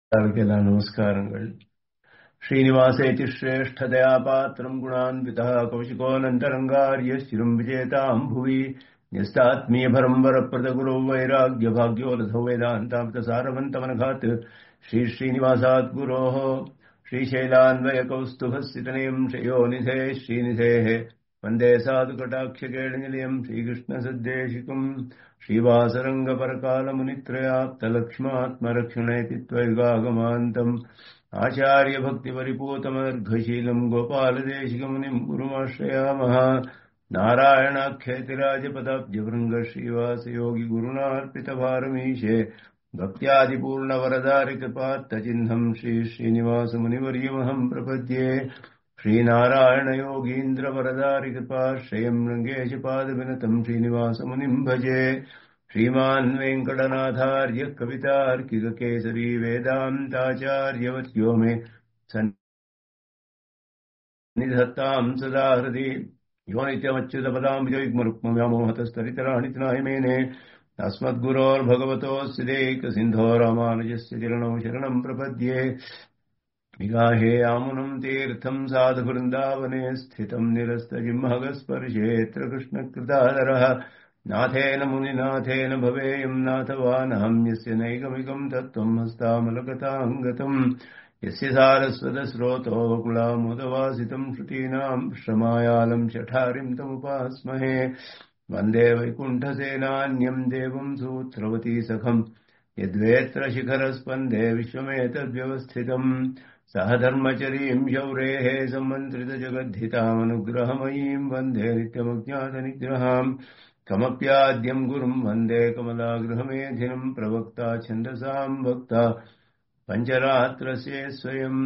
அவருக்கெல்லாம் நமஸ்காரங்கள் ஸ்ரீனிவாசேதி ஸ்ரேஷ்டதயா பாத்திரம் குணான்விதா கௌஷிகோனந்தரங்காரிய ஸ்திரம் விஜேதாம் புவி न्यस्तात्मीयभरम् वरप्रदगुरौ वैराग्यभाग्यो रथो वेदान्तामृतसारवन्तमनघात् श्रीश्रीनिवासात् गुरोः श्रीशैलान्वयकौस्तुभस्थितनयम् श्रेयोनिधे श्रीनिधेः वन्दे साधुकटाक्षकेणनिलयम् श्रीकृष्णसद्देशिकम् श्रीवासरङ्गपरकालमुनित्रयाप्तलक्ष्मात्मरक्षणेति त्वयुगागमान्तम् आचार्यभक्तिपरिपूतमर्घशीलम् गोपालदेशिकमुनिम् गुरुमाश्रयामः नारायणाख्यतिराजपदाब्जभृङ्ग श्रीवासयोगिगुरुणार्पितभारमीशे भक्त्यादिपूर्णवरदारिकृपात्तचिह्नम् श्रीश्रीनिवासमुनिवर्यमहम् प्रपद्ये श्रीनारायणयोगीन्द्रवरदारिकृपाश्रयम् रङ्गेशपादविनतम् श्रीनिवासमुनिम् भजे श्रीमान् वेङ्कटनाथार्य कवितार्किककेसरी वेदान्ताचार्यवर्यो मे सन्निधत्ताम् सदा हृदि यो नित्यमच्युतपदाम्बुजयुग्मरुक्मव्यामोहतस्तरितराणि नायमेने अस्मद्गुरोर्भगवतोऽस्य देकसिन्धो रामानुजस्य चरणौ शरणम् प्रपद्ये विगाहे आमुनम् तीर्थम् साधुवृन्दावने स्थितम् निरस्तजिह्मगस्पर्शेऽत्र कृष्णकृतादरः नाथेन मुनिनाथेन भवेयम् नाथवानहम् यस्य नैगमिकम् तत्त्वम् हस्तामलगताम् गतम् यस्य सारस्वतस्रोतो कुलामुदवासितम् श्रुतीनाम् श्रमायालम् शठारिम् तमुपास्महे वन्दे वैकुण्ठसेनान्यम् देवम् सूत्रवती सखम् यद्वेत्र शिखरस्पन्दे विश्वमेतद्व्यवस्थितम् सह धर्मचरीम् शौरेः सम्मन्त्रितजगद्धितामनुग्रहमयीम् वन्दे नित्यमज्ञातनिग्रहाम् कमप्याद्यम् गुरुम् वन्दे कमलागृहमेधिनम् प्रवक्ता छन्दसाम् वक्ता पञ्चरात्रस्य स्वयम्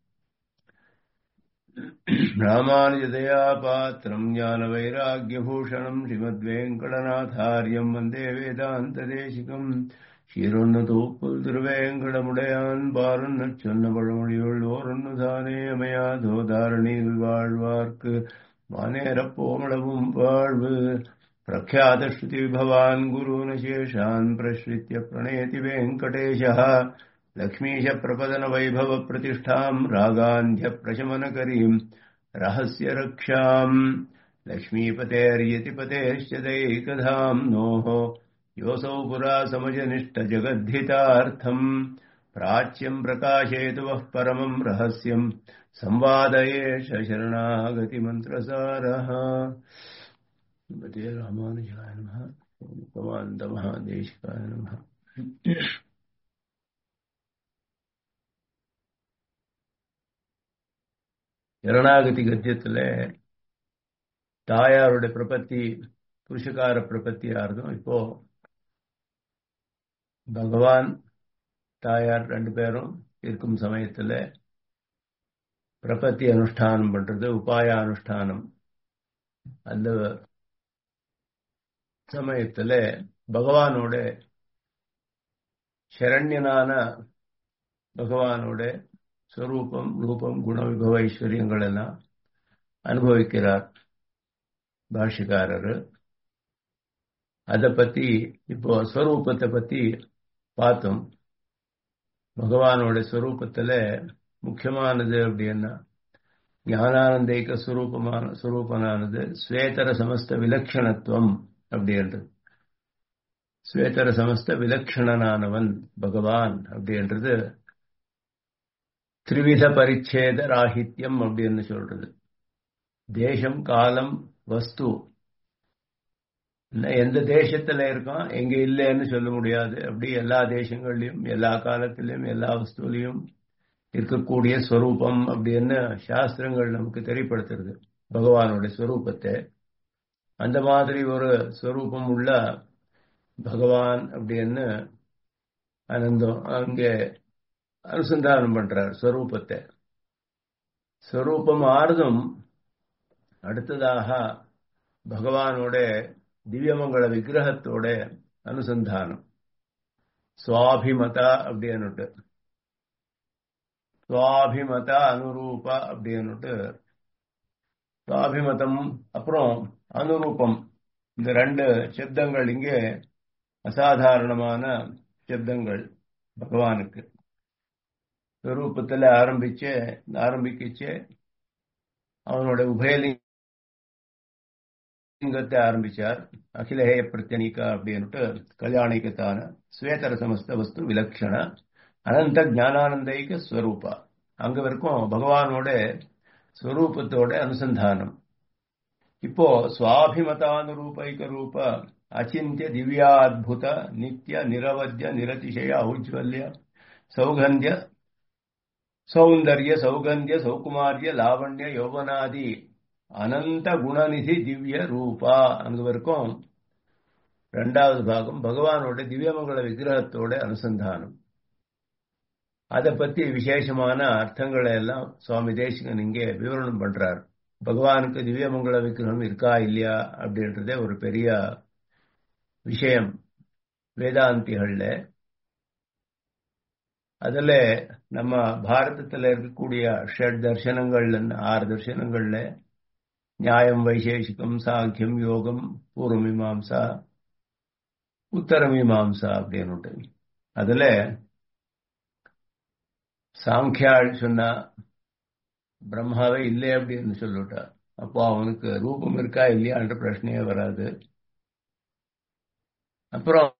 रामानुजदया पात्रम् ज्ञानवैराग्यभूषणम् श्रीमद्वेङ्कटनाथार्यम् वन्दे वेदान्तदेशिकम् ஷீரொன்னு திருவேங்கடமுடையான் பாரன் சொன்ன பழமொழியுள் ஓரொன்னு தானே அமையாதோ தாரணியில் வாழ்வார்க்கு வானேரப் போமளவும் வாழ்வு प्रख्यात श्रुति भवान् गुरून् शेषान् प्रश्रित्य प्रणेति वेङ्कटेशः लक्ष्मीश प्रपदन वैभव प्रतिष्ठाम् रागान्ध्यप्रशमनकरीम् रहस्य रक्षाम् लक्ष्मीपतेर्यतिपतेश्च दैकधाम् नोः योऽसौ पुरा समजनिष्ठजगद्धितार्थम् प्राच्यम् प्रकाशयतु वः परमम् रहस्यम् संवादयेष शरणागतिमन्त्रसारः श्रीमते रामानुजाय नमः भगवान्तमहादेशिकाय नमः சரணாகதி கத்தியத்துல தாயாருடைய பிரபத்தி புருஷகார பிரபத்தியா இருந்தோம் இப்போ பகவான் தாயார் ரெண்டு பேரும் இருக்கும் சமயத்துல பிரபத்தி அனுஷ்டானம் பண்றது உபாய அனுஷ்டானம் அந்த சமயத்துல பகவானோட சரண்யனான பகவானோட ஸ்வரூபம் ரூபம் குண விபவ ஐஸ்வர்யங்கள் எல்லாம் அனுபவிக்கிறார் பாஷிகாரர் அதை பத்தி இப்போ ஸ்வரூபத்தை பத்தி பார்த்தோம் பகவானோட ஸ்வரூபத்துல முக்கியமானது அப்படின்னா ஞானானந்தைக்க சுரூபமான சுரூபனானது ஸ்வேதர சமஸ்த விலட்சணத்துவம் அப்படின்றது ஸ்வேதர சமஸ்த விலட்சணனானவன் பகவான் அப்படின்றது திரிவித பரிச்சேத ராகித்யம் அப்படின்னு சொல்றது தேசம் காலம் வஸ்து எந்த தேசத்துல இருக்கான் எங்க இல்லைன்னு சொல்ல முடியாது அப்படி எல்லா தேசங்கள்லயும் எல்லா காலத்திலையும் எல்லா வஸ்துலையும் இருக்கக்கூடிய ஸ்வரூபம் அப்படின்னு சாஸ்திரங்கள் நமக்கு தெரியப்படுத்துறது பகவானுடைய ஸ்வரூபத்தை அந்த மாதிரி ஒரு ஸ்வரூபம் உள்ள பகவான் அப்படின்னு ஆனந்தம் அங்கே அனுசந்தானம் பண்றார் ஸ்வரூபத்தை ஸ்வரூபம் ஆறுதும் அடுத்ததாக பகவானோட திவ்யமங்கள விக்கிரகத்தோட அனுசந்தானம் சுவாபிமதா அப்படின்னுட்டு சுவாபிமத அனுரூப அப்படின்னுட்டு சுவாபிமதம் அப்புறம் அனுரூபம் இந்த ரெண்டு சப்தங்கள் இங்கே அசாதாரணமான சப்தங்கள் பகவானுக்கு ஸ்வரூபத்தில் ஆரம்பிச்சு ஆரம்பிக்கிச்சு அவனோட உபயலிங்கத்தை ஆரம்பிச்சார் அகிலஹேய பிரத்யனிகா அப்படின்ட்டு கல்யாணிக்கத்தான ஸ்வேதர சமஸ்த வஸ்து விலக்ஷண அனந்த ஞானானந்தைக ஸ்வரூபா அங்க வரைக்கும் பகவானோட ஸ்வரூபத்தோட அனுசந்தானம் இப்போ சுவாபிமதானுரூபைக ரூப அச்சிந்திய திவ்யாத்புத நித்ய நிரவத்ய நிரதிசய ஔஜ்வல்ய சௌகந்திய சௌந்தர்ய சௌகந்திய சௌகுமாரிய லாவண்ய யௌவனாதி அனந்த குணநிதி திவ்ய ரூபா அங்கு வரைக்கும் ரெண்டாவது பாகம் பகவானோட திவ்யமங்கள விக்கிரகத்தோட அனுசந்தானம் அதை பத்தி விசேஷமான அர்த்தங்களை எல்லாம் சுவாமி தேசிகன் இங்கே விவரணம் பண்றார் பகவானுக்கு திவ்யமங்கள விக்கிரகம் இருக்கா இல்லையா அப்படின்றதே ஒரு பெரிய விஷயம் வேதாந்திகள்ல அதுல நம்ம பாரதத்துல இருக்கக்கூடிய ஷட் தர்சனங்கள்ல ஆறு தர்சனங்கள்ல நியாயம் வைசேஷிகம் சாங்கியம் யோகம் பூர்வமீமாம்சா உத்தரமீமாம்சா அப்படின்னு அதுல சாங்கியாள் சொன்னா பிரம்மாவே இல்லை அப்படின்னு சொல்லிட்டா அப்போ அவனுக்கு ரூபம் இருக்கா இல்லையான்ற பிரச்சனையே வராது அப்புறம்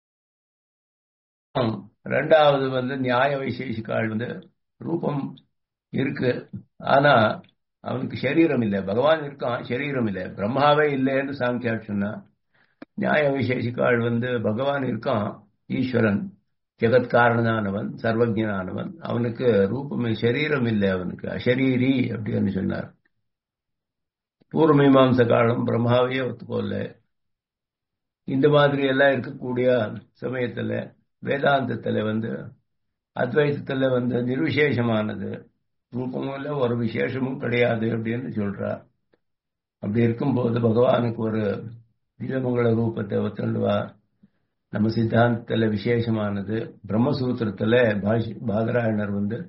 ரெண்டாவது வந்து நியாய வைசேஷிக்காள் வந்து ரூபம் இருக்கு ஆனா அவனுக்கு சரீரம் இல்லை பகவான் இருக்கான் சரீரம் இல்லை பிரம்மாவே இல்லைன்னு சாங்கியாள் சொன்னா நியாய விசேஷிக்காள் வந்து பகவான் இருக்கான் ஈஸ்வரன் ஜெகத் காரணனானவன் சர்வஜனானவன் அவனுக்கு ரூபம் சரீரம் இல்லை அவனுக்கு அசரீரி அப்படின்னு சொன்னார் பூர்வமீமாம்ச காலம் பிரம்மாவையே ஒத்துக்கொள்ள இந்த மாதிரி எல்லாம் இருக்கக்கூடிய சமயத்துல வேதாந்தத்துல வந்து அத்வைத்தத்துல வந்து நிர்விசேஷமானது ரூபமும் இல்லை ஒரு விசேஷமும் கிடையாது அப்படின்னு சொல்றா அப்படி இருக்கும்போது பகவானுக்கு ஒரு திவ்யமங்கள ரூபத்தை ஒத்துண்டுவா நம்ம சித்தாந்தத்துல விசேஷமானது பிரம்மசூத்திரத்துல பாஷி பாதராயணர் வந்து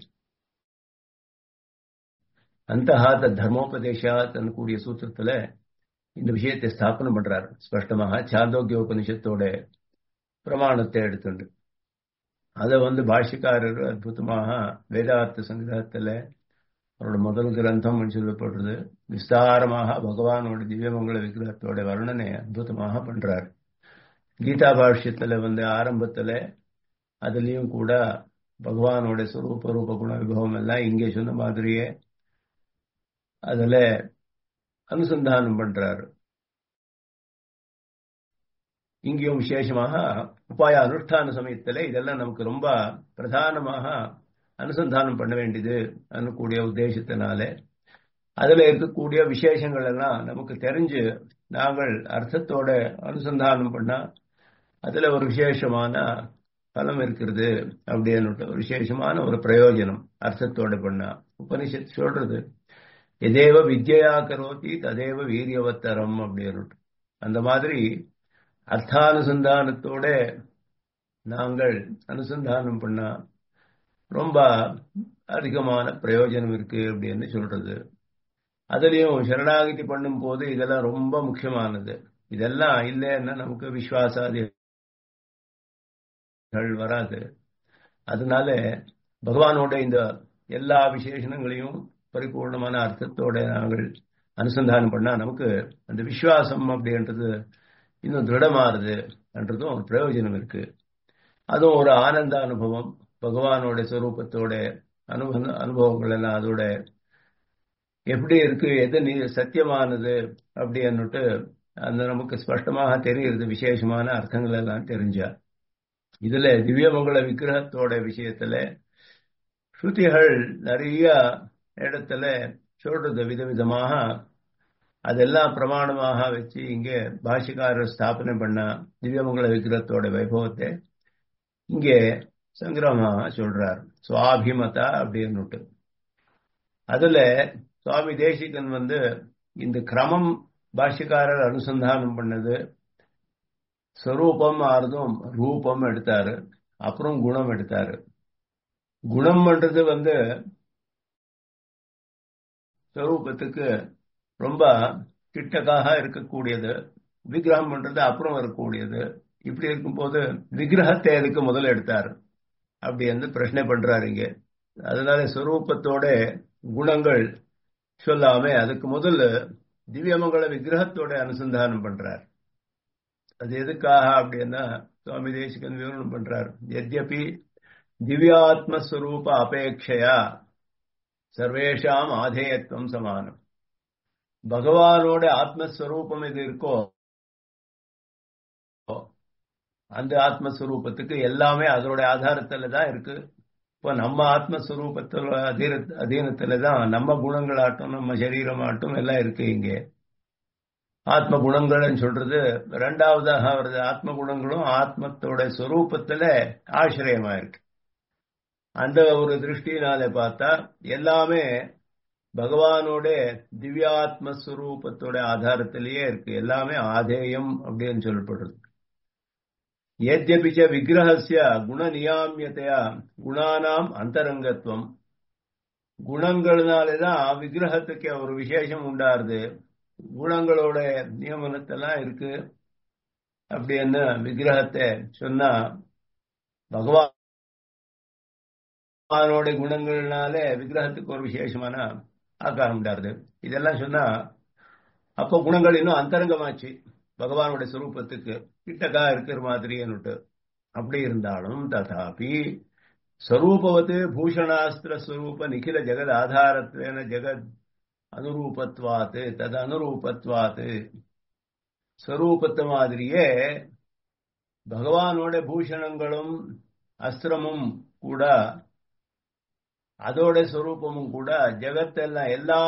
அந்தஹாத தர்மோபதேசாத் கூடிய சூத்திரத்துல இந்த விஷயத்தை ஸ்தாபனம் பண்றார் ஸ்பஷ்டமாக சாந்தோக்கிய உபனிஷத்தோட பிரமாணத்தை எடுத்துண்டு அதை வந்து பாஷிக்காரர் அற்புதமாக வேதார்த்த சங்கிரகத்துல அவரோட முதல் கிரந்தம் சொல்லப்படுறது விஸ்தாரமாக பகவானோட திவ்யமங்கள விக்கிரகத்தோட வர்ணனை அற்புதமாக பண்றார் கீதா பாஷ்யத்துல வந்து ஆரம்பத்துல அதுலயும் கூட பகவானோட சுரூப ரூப குண விபவம் எல்லாம் இங்கே சொன்ன மாதிரியே அதுல அனுசந்தானம் பண்றாரு இங்கேயும் விசேஷமாக உபாய அனுஷ்டான சமயத்துல இதெல்லாம் நமக்கு ரொம்ப பிரதானமாக அனுசந்தானம் பண்ண வேண்டியது கூடிய உத்தேசத்தினால அதுல இருக்கக்கூடிய விசேஷங்கள் எல்லாம் நமக்கு தெரிஞ்சு நாங்கள் அர்த்தத்தோட அனுசந்தானம் பண்ணா அதுல ஒரு விசேஷமான பலம் இருக்கிறது அப்படின்னு ஒரு விசேஷமான ஒரு பிரயோஜனம் அர்த்தத்தோட பண்ணா உபனிஷத் சொல்றது எதேவ வித்யா கரோதி ததேவ வீரியவத்தரம் அப்படின்னு அந்த மாதிரி அர்த்தானுசந்தானத்தோட நாங்கள் அனுசந்தானம் பண்ணா ரொம்ப அதிகமான பிரயோஜனம் இருக்கு அப்படின்னு சொல்றது அதுலயும் சரணாகதி பண்ணும் போது இதெல்லாம் ரொம்ப முக்கியமானது இதெல்லாம் இல்லைன்னா நமக்கு விசுவாசாதிகள் வராது அதனால பகவானோட இந்த எல்லா விசேஷணங்களையும் பரிபூர்ணமான அர்த்தத்தோட நாங்கள் அனுசந்தானம் பண்ணா நமக்கு அந்த விசுவாசம் அப்படின்றது இன்னும் திருடமாறுது என்றதும் ஒரு பிரயோஜனம் இருக்கு அதுவும் ஒரு ஆனந்த அனுபவம் பகவானோட ஸ்வரூபத்தோட அனுபவ அனுபவங்கள் எல்லாம் அதோட எப்படி இருக்கு எது நீ சத்தியமானது அப்படின்னுட்டு அந்த நமக்கு ஸ்பஷ்டமாக தெரிகிறது விசேஷமான அர்த்தங்கள் எல்லாம் தெரிஞ்சா இதுல திவ்யமங்கள விக்கிரகத்தோட விஷயத்துல ஸ்ருதிகள் நிறைய இடத்துல சொல்றது விதவிதமாக அதெல்லாம் பிரமாணமாக வச்சு இங்கே பாஷிக்காரர் ஸ்தாபனை பண்ண திவ்யமங்கள விக்கிரகத்தோட வைபவத்தை இங்கே சங்கிரமாக சொல்றார் சுவாபிமதா அப்படின்னுட்டு அதுல சுவாமி தேசிகன் வந்து இந்த கிரமம் பாஷ்யக்காரர் அனுசந்தானம் பண்ணது ஸ்வரூபம் ஆறுதும் ரூபம் எடுத்தாரு அப்புறம் குணம் எடுத்தாரு குணம் பண்றது வந்து ஸ்வரூபத்துக்கு ரொம்ப கிட்டக்காக இருக்கக்கூடியது விக்கிரகம் பண்றது அப்புறம் வரக்கூடியது இப்படி இருக்கும்போது விக்கிரகத்தை எதுக்கு முதல்ல எடுத்தார் அப்படி வந்து பிரச்சனை பண்றாரு இங்க அதனால ஸ்வரூபத்தோட குணங்கள் சொல்லாம அதுக்கு முதல்ல திவ்யமங்கள விக்கிரகத்தோட அனுசந்தானம் பண்றார் அது எதுக்காக அப்படின்னா சுவாமி தேசிகன் விவரணம் பண்றார் எத்யபி திவ்யாத்மஸ்வரூப அபேட்சையா சர்வேஷாம் ஆதேயத்துவம் சமானம் பகவானோட ஆத்மஸ்வரூபம் எது இருக்கோ அந்த ஆத்மஸ்வரூபத்துக்கு எல்லாமே அதோட ஆதாரத்துல தான் இருக்கு இப்போ நம்ம ஆத்மஸ்வரூபத்துல அதீன அதீனத்துல தான் நம்ம குணங்களாட்டும் நம்ம சரீரமாட்டும் எல்லாம் இருக்கு இங்கே ஆத்ம குணங்கள்னு சொல்றது ரெண்டாவதாக வருது ஆத்ம குணங்களும் ஆத்மத்தோட ஸ்வரூபத்துல ஆசிரியமா இருக்கு அந்த ஒரு திருஷ்டினால பார்த்தா எல்லாமே பகவானோட திவ்யாத்மஸ்வரூபத்தோட ஆதாரத்திலேயே இருக்கு எல்லாமே ஆதேயம் அப்படின்னு சொல்லப்படுறது ஏத்தியபிச்ச விக்கிரகசிய குண நியாமியத்தையா குணானாம் அந்தரங்கத்துவம் குணங்கள்னாலதான் விக்கிரகத்துக்கு ஒரு விசேஷம் உண்டாருது குணங்களோட நியமனத்தெல்லாம் இருக்கு அப்படின்னு விக்கிரகத்தை சொன்னா பகவானோட குணங்கள்னால விக்கிரகத்துக்கு ஒரு விசேஷமான ஆக்காரம் உண்டாருது இதெல்லாம் சொன்னா அப்போ குணங்கள் இன்னும் அந்தரங்கமாச்சு பகவானுடைய சுரூபத்துக்கு கிட்டக்கா இருக்கிற மாதிரின்னுட்டு அப்படி இருந்தாலும் ததாபி ஸ்வரூபவத்து பூஷணாஸ்திர ஸ்வரூப நிகில ஜெகத் ஆதாரத்வேன ஜெகத் அனுரூபத்வாத்து தது அனுரூபத்வாத்து ஸ்வரூபத்து மாதிரியே பகவானோட பூஷணங்களும் அஸ்திரமும் கூட அதோட ஸ்வரூபமும் கூட ஜெகத்தெல்லாம் எல்லா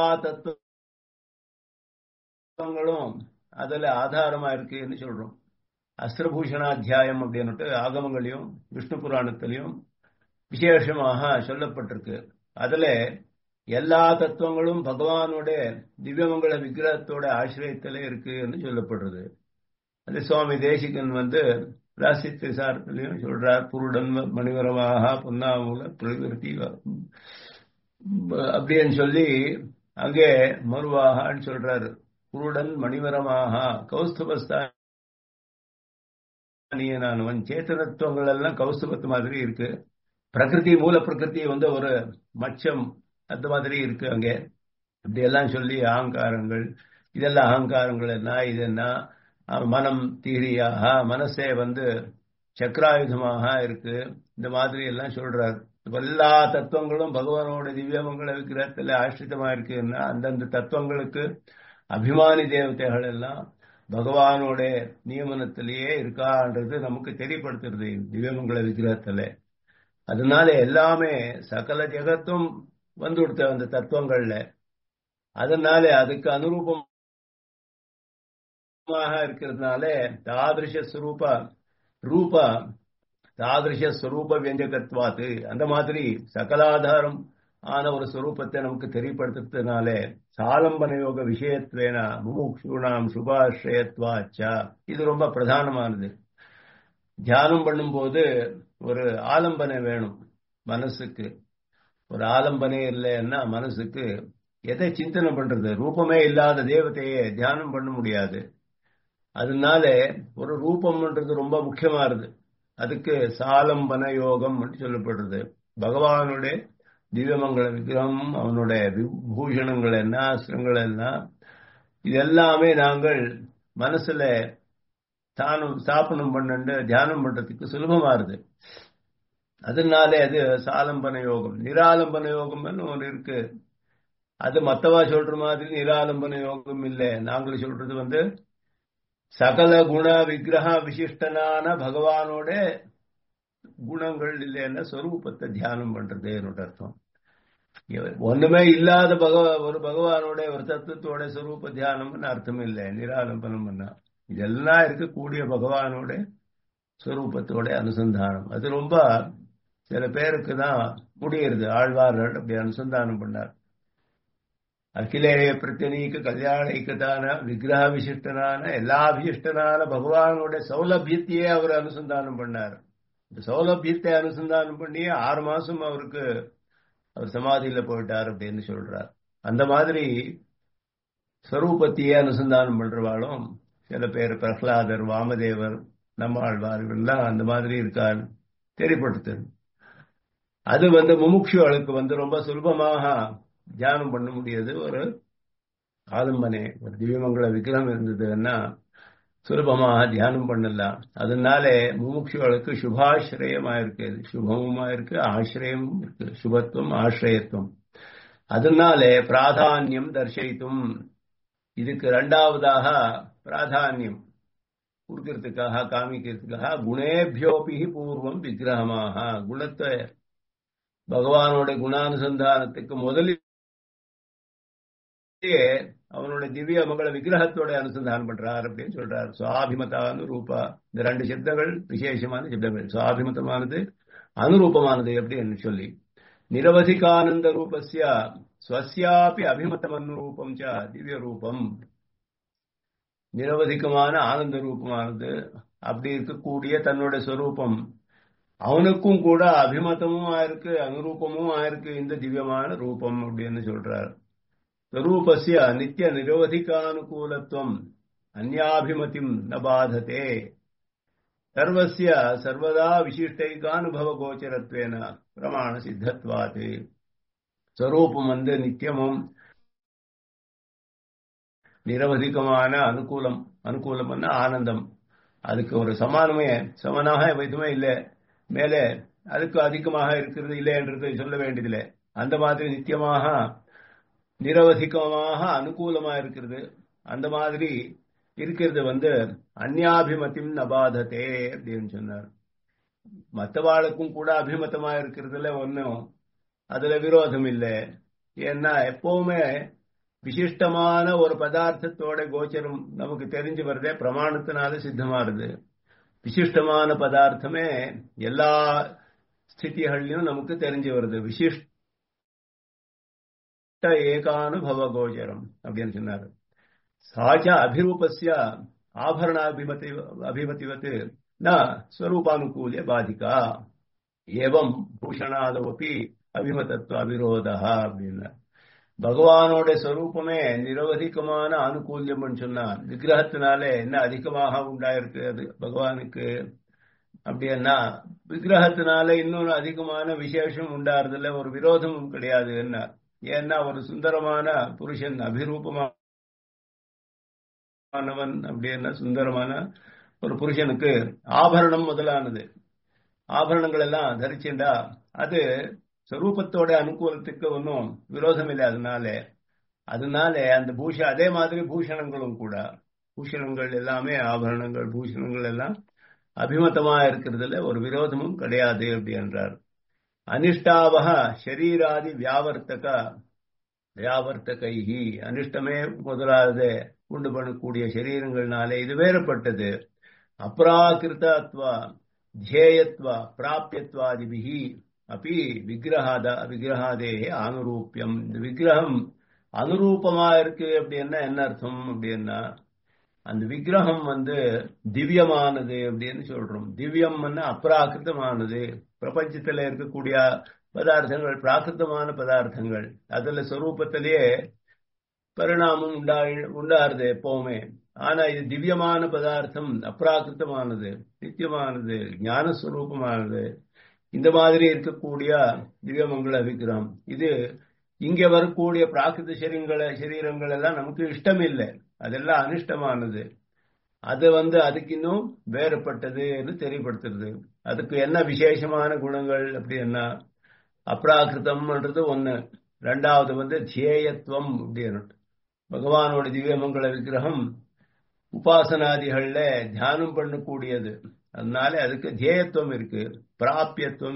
தத்துவங்களும் அதுல ஆதாரமா இருக்குன்னு சொல்றோம் அஸ்திரபூஷணாத்தியாயம் அப்படின்னுட்டு ஆகமங்களையும் விஷ்ணு புராணத்திலையும் விசேஷமாக சொல்லப்பட்டிருக்கு அதுல எல்லா தத்துவங்களும் பகவானோட திவ்யமங்கள விக்கிரகத்தோட ஆசிரியத்திலே இருக்குன்னு சொல்லப்படுறது அது சுவாமி தேசிகன் வந்து ராசித்து சாரத்திலையும் சொல்றார் புருடன் மணிவரமாக பொன்னாமூல பிரகிருதி அப்படின்னு சொல்லி அங்கே மறுவாகான்னு சொல்றாரு குருடன் மணிவரமாக கௌஸ்துபஸ்தானியனானவன் சேத்தனத்துவங்கள் எல்லாம் கௌஸ்துபத்து மாதிரி இருக்கு பிரகிருதி மூல பிரகிருதி வந்து ஒரு மச்சம் அந்த மாதிரி இருக்கு அங்கே இப்படி எல்லாம் சொல்லி அகங்காரங்கள் இதெல்லாம் அகங்காரங்கள் என்ன இது என்ன மனம் தீரியாக மனசே வந்து சக்கராயுதமாக இருக்கு இந்த மாதிரி எல்லாம் சொல்றாரு எல்லா தத்துவங்களும் பகவானோட திவ்யமங்கள விக்கிரகத்துல ஆசிரிதமா இருக்குன்னா அந்தந்த தத்துவங்களுக்கு அபிமானி தேவதைகள் எல்லாம் பகவானோட நியமனத்திலேயே இருக்கான்றது நமக்கு தெரியப்படுத்துறது திவ்யமங்கள விக்கிரகத்துல அதனால எல்லாமே சகல ஜெகத்தும் வந்து கொடுத்த அந்த தத்துவங்கள்ல அதனால அதுக்கு அனுரூபமாக இருக்கிறதுனால தாதிருஷ ஸ்வரூப ரூப தாதிருஷ ஸ்வரூப வியஞ்சகத்வாத்து அந்த மாதிரி சகலாதாரம் ஆன ஒரு ஸ்வரூபத்தை நமக்கு தெரியப்படுத்துறதுனால சாலம்பன யோக விஷயத்வேன முமுக்ஷூணாம் சுபாஸ்ரயத்வாச்சா இது ரொம்ப பிரதானமானது தியானம் பண்ணும்போது ஒரு ஆலம்பனை வேணும் மனசுக்கு ஒரு ஆலம்பனே இல்லைன்னா மனசுக்கு எதை சிந்தனை பண்றது ரூபமே இல்லாத தேவதையை தியானம் பண்ண முடியாது அதனால ஒரு ரூபம்ன்றது ரொம்ப முக்கியமானது அதுக்கு சாலம்பன யோகம் சொல்லப்படுறது பகவானுடைய திவ்யமங்கள விக்கிரகம் அவனுடைய விபூஷணங்கள் என்ன அஸ்திரங்கள் என்ன இது எல்லாமே நாங்கள் மனசுல தானம் ஸ்தாபனம் பண்ணு தியானம் பண்றதுக்கு சுலபமாறுது அதனாலே அது சாலம்பன யோகம் நிராலம்பன யோகம்னு ஒன்று இருக்கு அது மத்தவா சொல்ற மாதிரி நிராலம்பன யோகம் இல்லை நாங்கள் சொல்றது வந்து சகல குண விக்கிரக விசிஷ்டனான பகவானோட குணங்கள் இல்லைன்னா ஸ்வரூபத்தை தியானம் பண்றது என்னோட அர்த்தம் ஒண்ணுமே இல்லாத பகவ ஒரு பகவானோட ஒரு தத்துவத்தோட ஸ்வரூப தியானம்னு அர்த்தம் இல்லை நிராலம்பனம் பண்ணா இதெல்லாம் இருக்கக்கூடிய பகவானோட ஸ்வரூபத்தோட அனுசந்தானம் அது ரொம்ப சில பேருக்கு தான் முடியறது ஆழ்வார்கள் அப்படி அனுசந்தானம் பண்ணார் அகிலேய பிரத்தினீக கல்யாண ஐக்கத்தான விக்கிரக விசிஷ்டனான எல்லா விசிஷ்டனான பகவானோட சௌலபியத்தையே அவர் அனுசந்தானம் பண்ணார் இந்த சௌலபியத்தை அனுசந்தானம் பண்ணி ஆறு மாசம் அவருக்கு அவர் சமாதியில போயிட்டார் அப்படின்னு சொல்றார் அந்த மாதிரி ஸ்வரூபத்தையே அனுசந்தானம் பண்றவாளும் சில பேர் பிரகலாதர் வாமதேவர் நம்மாழ்வார் எல்லாம் அந்த மாதிரி இருக்கார் தெரியப்படுத்து அது வந்து முமுட்சுகளுக்கு வந்து ரொம்ப சுலபமாக தியானம் பண்ண முடியாது ஒரு ஆலம்பனே ஒரு திவ்யமங்கள விக்கிரகம் இருந்ததுன்னா சுலபமாக தியானம் பண்ணலாம் அதனாலே முமுட்சுகளுக்கு சுபாசிரயமா இருக்கு சுபமுமா இருக்கு ஆசிரியமும் இருக்கு சுபத்துவம் ஆசிரியத்துவம் அதனாலே பிராதானியம் தர்ஷயித்தும் இதுக்கு ரெண்டாவதாக பிராதானியம் கொடுக்கறதுக்காக காமிக்கிறதுக்காக குணேபியோபி பூர்வம் விக்கிரகமாக குணத்தை பகவானோட குணானுசந்தானத்துக்கு முதலில் அவனுடைய திவ்ய மங்கள விக்கிரகத்தோட அனுசந்தானம் பண்றார் அப்படின்னு சொல்றார் சுவாபிமதானு ரூபா இந்த ரெண்டு சப்தங்கள் விசேஷமான சப்தங்கள் சுவாபிமதமானது அனுரூபமானது அப்படின்னு சொல்லி நிரவதிகானந்த ரூபஸ்ய ஸ்வசியாபி அபிமதம் அனுரூபம் ச திவ்ய ரூபம் நிரவதிகமான ஆனந்த ரூபமானது அப்படி இருக்கக்கூடிய தன்னோட ஸ்வரூபம் அவனுக்கும் கூட அபிமதமும் ஆயிருக்கு அனுரூபமும் ஆயிருக்கு இந்த திவ்யமான ரூபம் அப்படின்னு சொல்றார் ஸ்வரூபஸ்ய நித்திய நிரவதிகானுகூலத்துவம் அந்யாபிமதிம் ந பாததே சர்வசிய சர்வதா விசிஷ்டைகானுபவ கோச்சரத்வேன பிரமாண சித்தத்வாத் ஸ்வரூபம் வந்து நித்தியமும் நிரவதிகமான அனுகூலம் அனுகூலம் ஆனந்தம் அதுக்கு ஒரு சமானமே சமனாக எதுவுமே இல்லை மேலே அதுக்கு அதிகமாக இருக்கிறது இல்லை என்றது சொல்ல வேண்டியதில்லை அந்த மாதிரி நித்தியமாக நிரவதிகமாக அனுகூலமா இருக்கிறது அந்த மாதிரி இருக்கிறது வந்து அந்யாபிமத்தின் நபாதத்தே அப்படின்னு சொன்னார் மற்றவாளுக்கும் கூட அபிமத்தமா இருக்கிறதுல ஒன்றும் அதுல விரோதம் இல்லை ஏன்னா எப்பவுமே விசிஷ்டமான ஒரு பதார்த்தத்தோட கோச்சரம் நமக்கு தெரிஞ்சு வருதே பிரமாணத்தினால சித்தமாறுது விசிஷ்டமான பதார்த்தமே எல்லா ஸ்திதிகள்லையும் நமக்கு தெரிஞ்சு வருது விசிஷ்ட ஏகானுபவ கோச்சரம் அப்படின்னு சொன்னாரு சாச்ச அபிரூபஸ்ய ஆபரணாபிமதி அபிமதிவத் ந ஸ்வரூபானுகூல்ய பாதிகா ஏவம் பூஷணாதவப்பி அபிமதத்துவ அவிரோதா அப்படின்னா பகவானோட ஸ்வரூபமே நிரவதிகமான அனுகூல்யம் சொன்னான் விக்கிரகத்தினாலே என்ன அதிகமாக உண்டாயிருக்கு அது பகவானுக்கு அப்படின்னா விக்கிரகத்தினால இன்னொரு அதிகமான விசேஷம் உண்டாருதில்ல ஒரு விரோதமும் கிடையாது என்ன ஏன்னா ஒரு சுந்தரமான புருஷன் அபிரூபமானவன் அப்படின்னா சுந்தரமான ஒரு புருஷனுக்கு ஆபரணம் முதலானது ஆபரணங்கள் எல்லாம் தரிச்சுண்டா அது ஸ்வரூபத்தோட அனுகூலத்துக்கு ஒன்றும் விரோதம் இல்லை அதனால அதனால அந்த பூஷ அதே மாதிரி பூஷணங்களும் கூட பூஷணங்கள் எல்லாமே ஆபரணங்கள் பூஷணங்கள் எல்லாம் அபிமதமா இருக்கிறதுல ஒரு விரோதமும் கிடையாது அப்படி என்றார் அனிஷ்டாவக ஷரீராதி வியாவர்த்தக வியாவர்த்தகைஹி அனிஷ்டமே முதலாவது உண்டு பண்ணக்கூடிய சரீரங்கள்னாலே இது வேறுபட்டது அப்ராகிருதத்வா ध्येयत्व प्राप्यत्वादिभिः अपि விக்கிரகாத விக்கிரகாதே அனுரூப்பியம் இந்த விக்கிரகம் அனுரூபமா இருக்கு அப்படின்னா என்ன அர்த்தம் அப்படின்னா அந்த விக்கிரகம் வந்து திவ்யமானது அப்படின்னு சொல்றோம் திவ்யம் அப்ராகிருதமானது பிரபஞ்சத்துல இருக்கக்கூடிய பதார்த்தங்கள் பிராகிருதமான பதார்த்தங்கள் அதுல சொரூபத்திலேயே பரிணாமம் உண்டா உண்டாருது எப்பவுமே ஆனா இது திவ்யமான பதார்த்தம் அப்ராகிருத்தமானது நித்தியமானது ஞானஸ்வரூபமானது இந்த மாதிரி இருக்கக்கூடிய திவ்யமங்கள விக்கிரகம் இது இங்க வரக்கூடிய பிராகிருத சரீரங்களை சரீரங்கள் எல்லாம் நமக்கு இஷ்டம் இல்லை அதெல்லாம் அனிஷ்டமானது அது வந்து அதுக்கு இன்னும் வேறுபட்டதுன்னு தெரியப்படுத்துறது அதுக்கு என்ன விசேஷமான குணங்கள் அப்படின்னா அப்ராகிருதம்ன்றது ஒண்ணு ரெண்டாவது வந்து தியேயத்துவம் அப்படின்னு பகவானோட திவ்யமங்கள விக்கிரகம் உபாசனாதிகள்ல தியானம் பண்ணக்கூடியது அதனால அதுக்கு தியேயத்துவம் இருக்கு பிராபியத்துவம்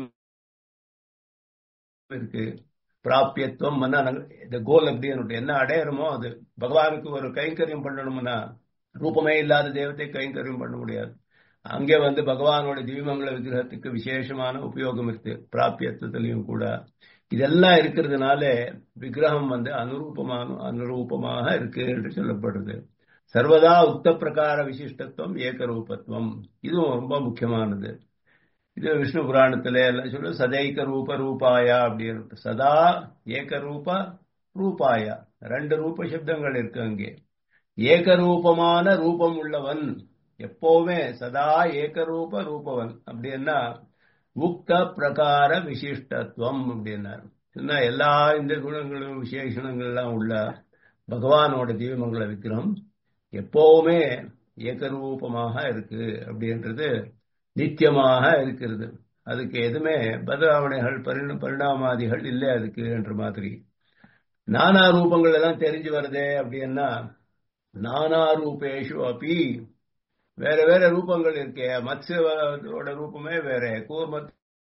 இருக்கு பிராபியத்துவம் இந்த கோல் அப்படின்னு என்ன அடையறமோ அது பகவானுக்கு ஒரு கைங்கரியம் பண்ணணும்னா ரூபமே இல்லாத தெய்வத்தை கைங்கரியம் பண்ண முடியாது அங்கே வந்து பகவானோட திவ்யமங்கள விக்கிரகத்துக்கு விசேஷமான உபயோகம் இருக்கு பிராபியத்துவத்திலையும் கூட இதெல்லாம் இருக்கிறதுனால விக்கிரகம் வந்து அனுரூபமான அனுரூபமாக இருக்கு என்று சொல்லப்படுறது சர்வதா உக்த பிரகார விசிஷ்டத்துவம் ஏகரூபத்துவம் இதுவும் ரொம்ப முக்கியமானது இது விஷ்ணு புராணத்துல எல்லாம் சொல்லு சதைக்க ரூப ரூபாயா அப்படின்னு சதா ஏகரூப ரூபாயா ரெண்டு ரூப சப்தங்கள் இருக்கு அங்கே ஏகரூபமான ரூபம் உள்ளவன் எப்பவுமே சதா ஏகரூப ரூபவன் அப்படின்னா உக்த பிரகார விசிஷ்டத்துவம் அப்படின்னார் சொன்னா எல்லா இந்த குணங்களும் விசேஷணங்கள்லாம் உள்ள பகவானோட தீபமங்கள விக்கிரகம் எப்பவுமே ஏகரூபமாக இருக்கு அப்படின்றது நித்தியமாக இருக்கிறது அதுக்கு எதுவுமே பதலாவணைகள் பரிண பரிணாமாதிகள் இல்லை அதுக்கு என்ற மாதிரி நானா ரூபங்கள் எல்லாம் தெரிஞ்சு வருதே அப்படின்னா நானா ரூபேஷு அப்பி வேற வேற ரூபங்கள் இருக்கே மத்ஸ்யோட ரூபமே வேற கூர்மத்தோட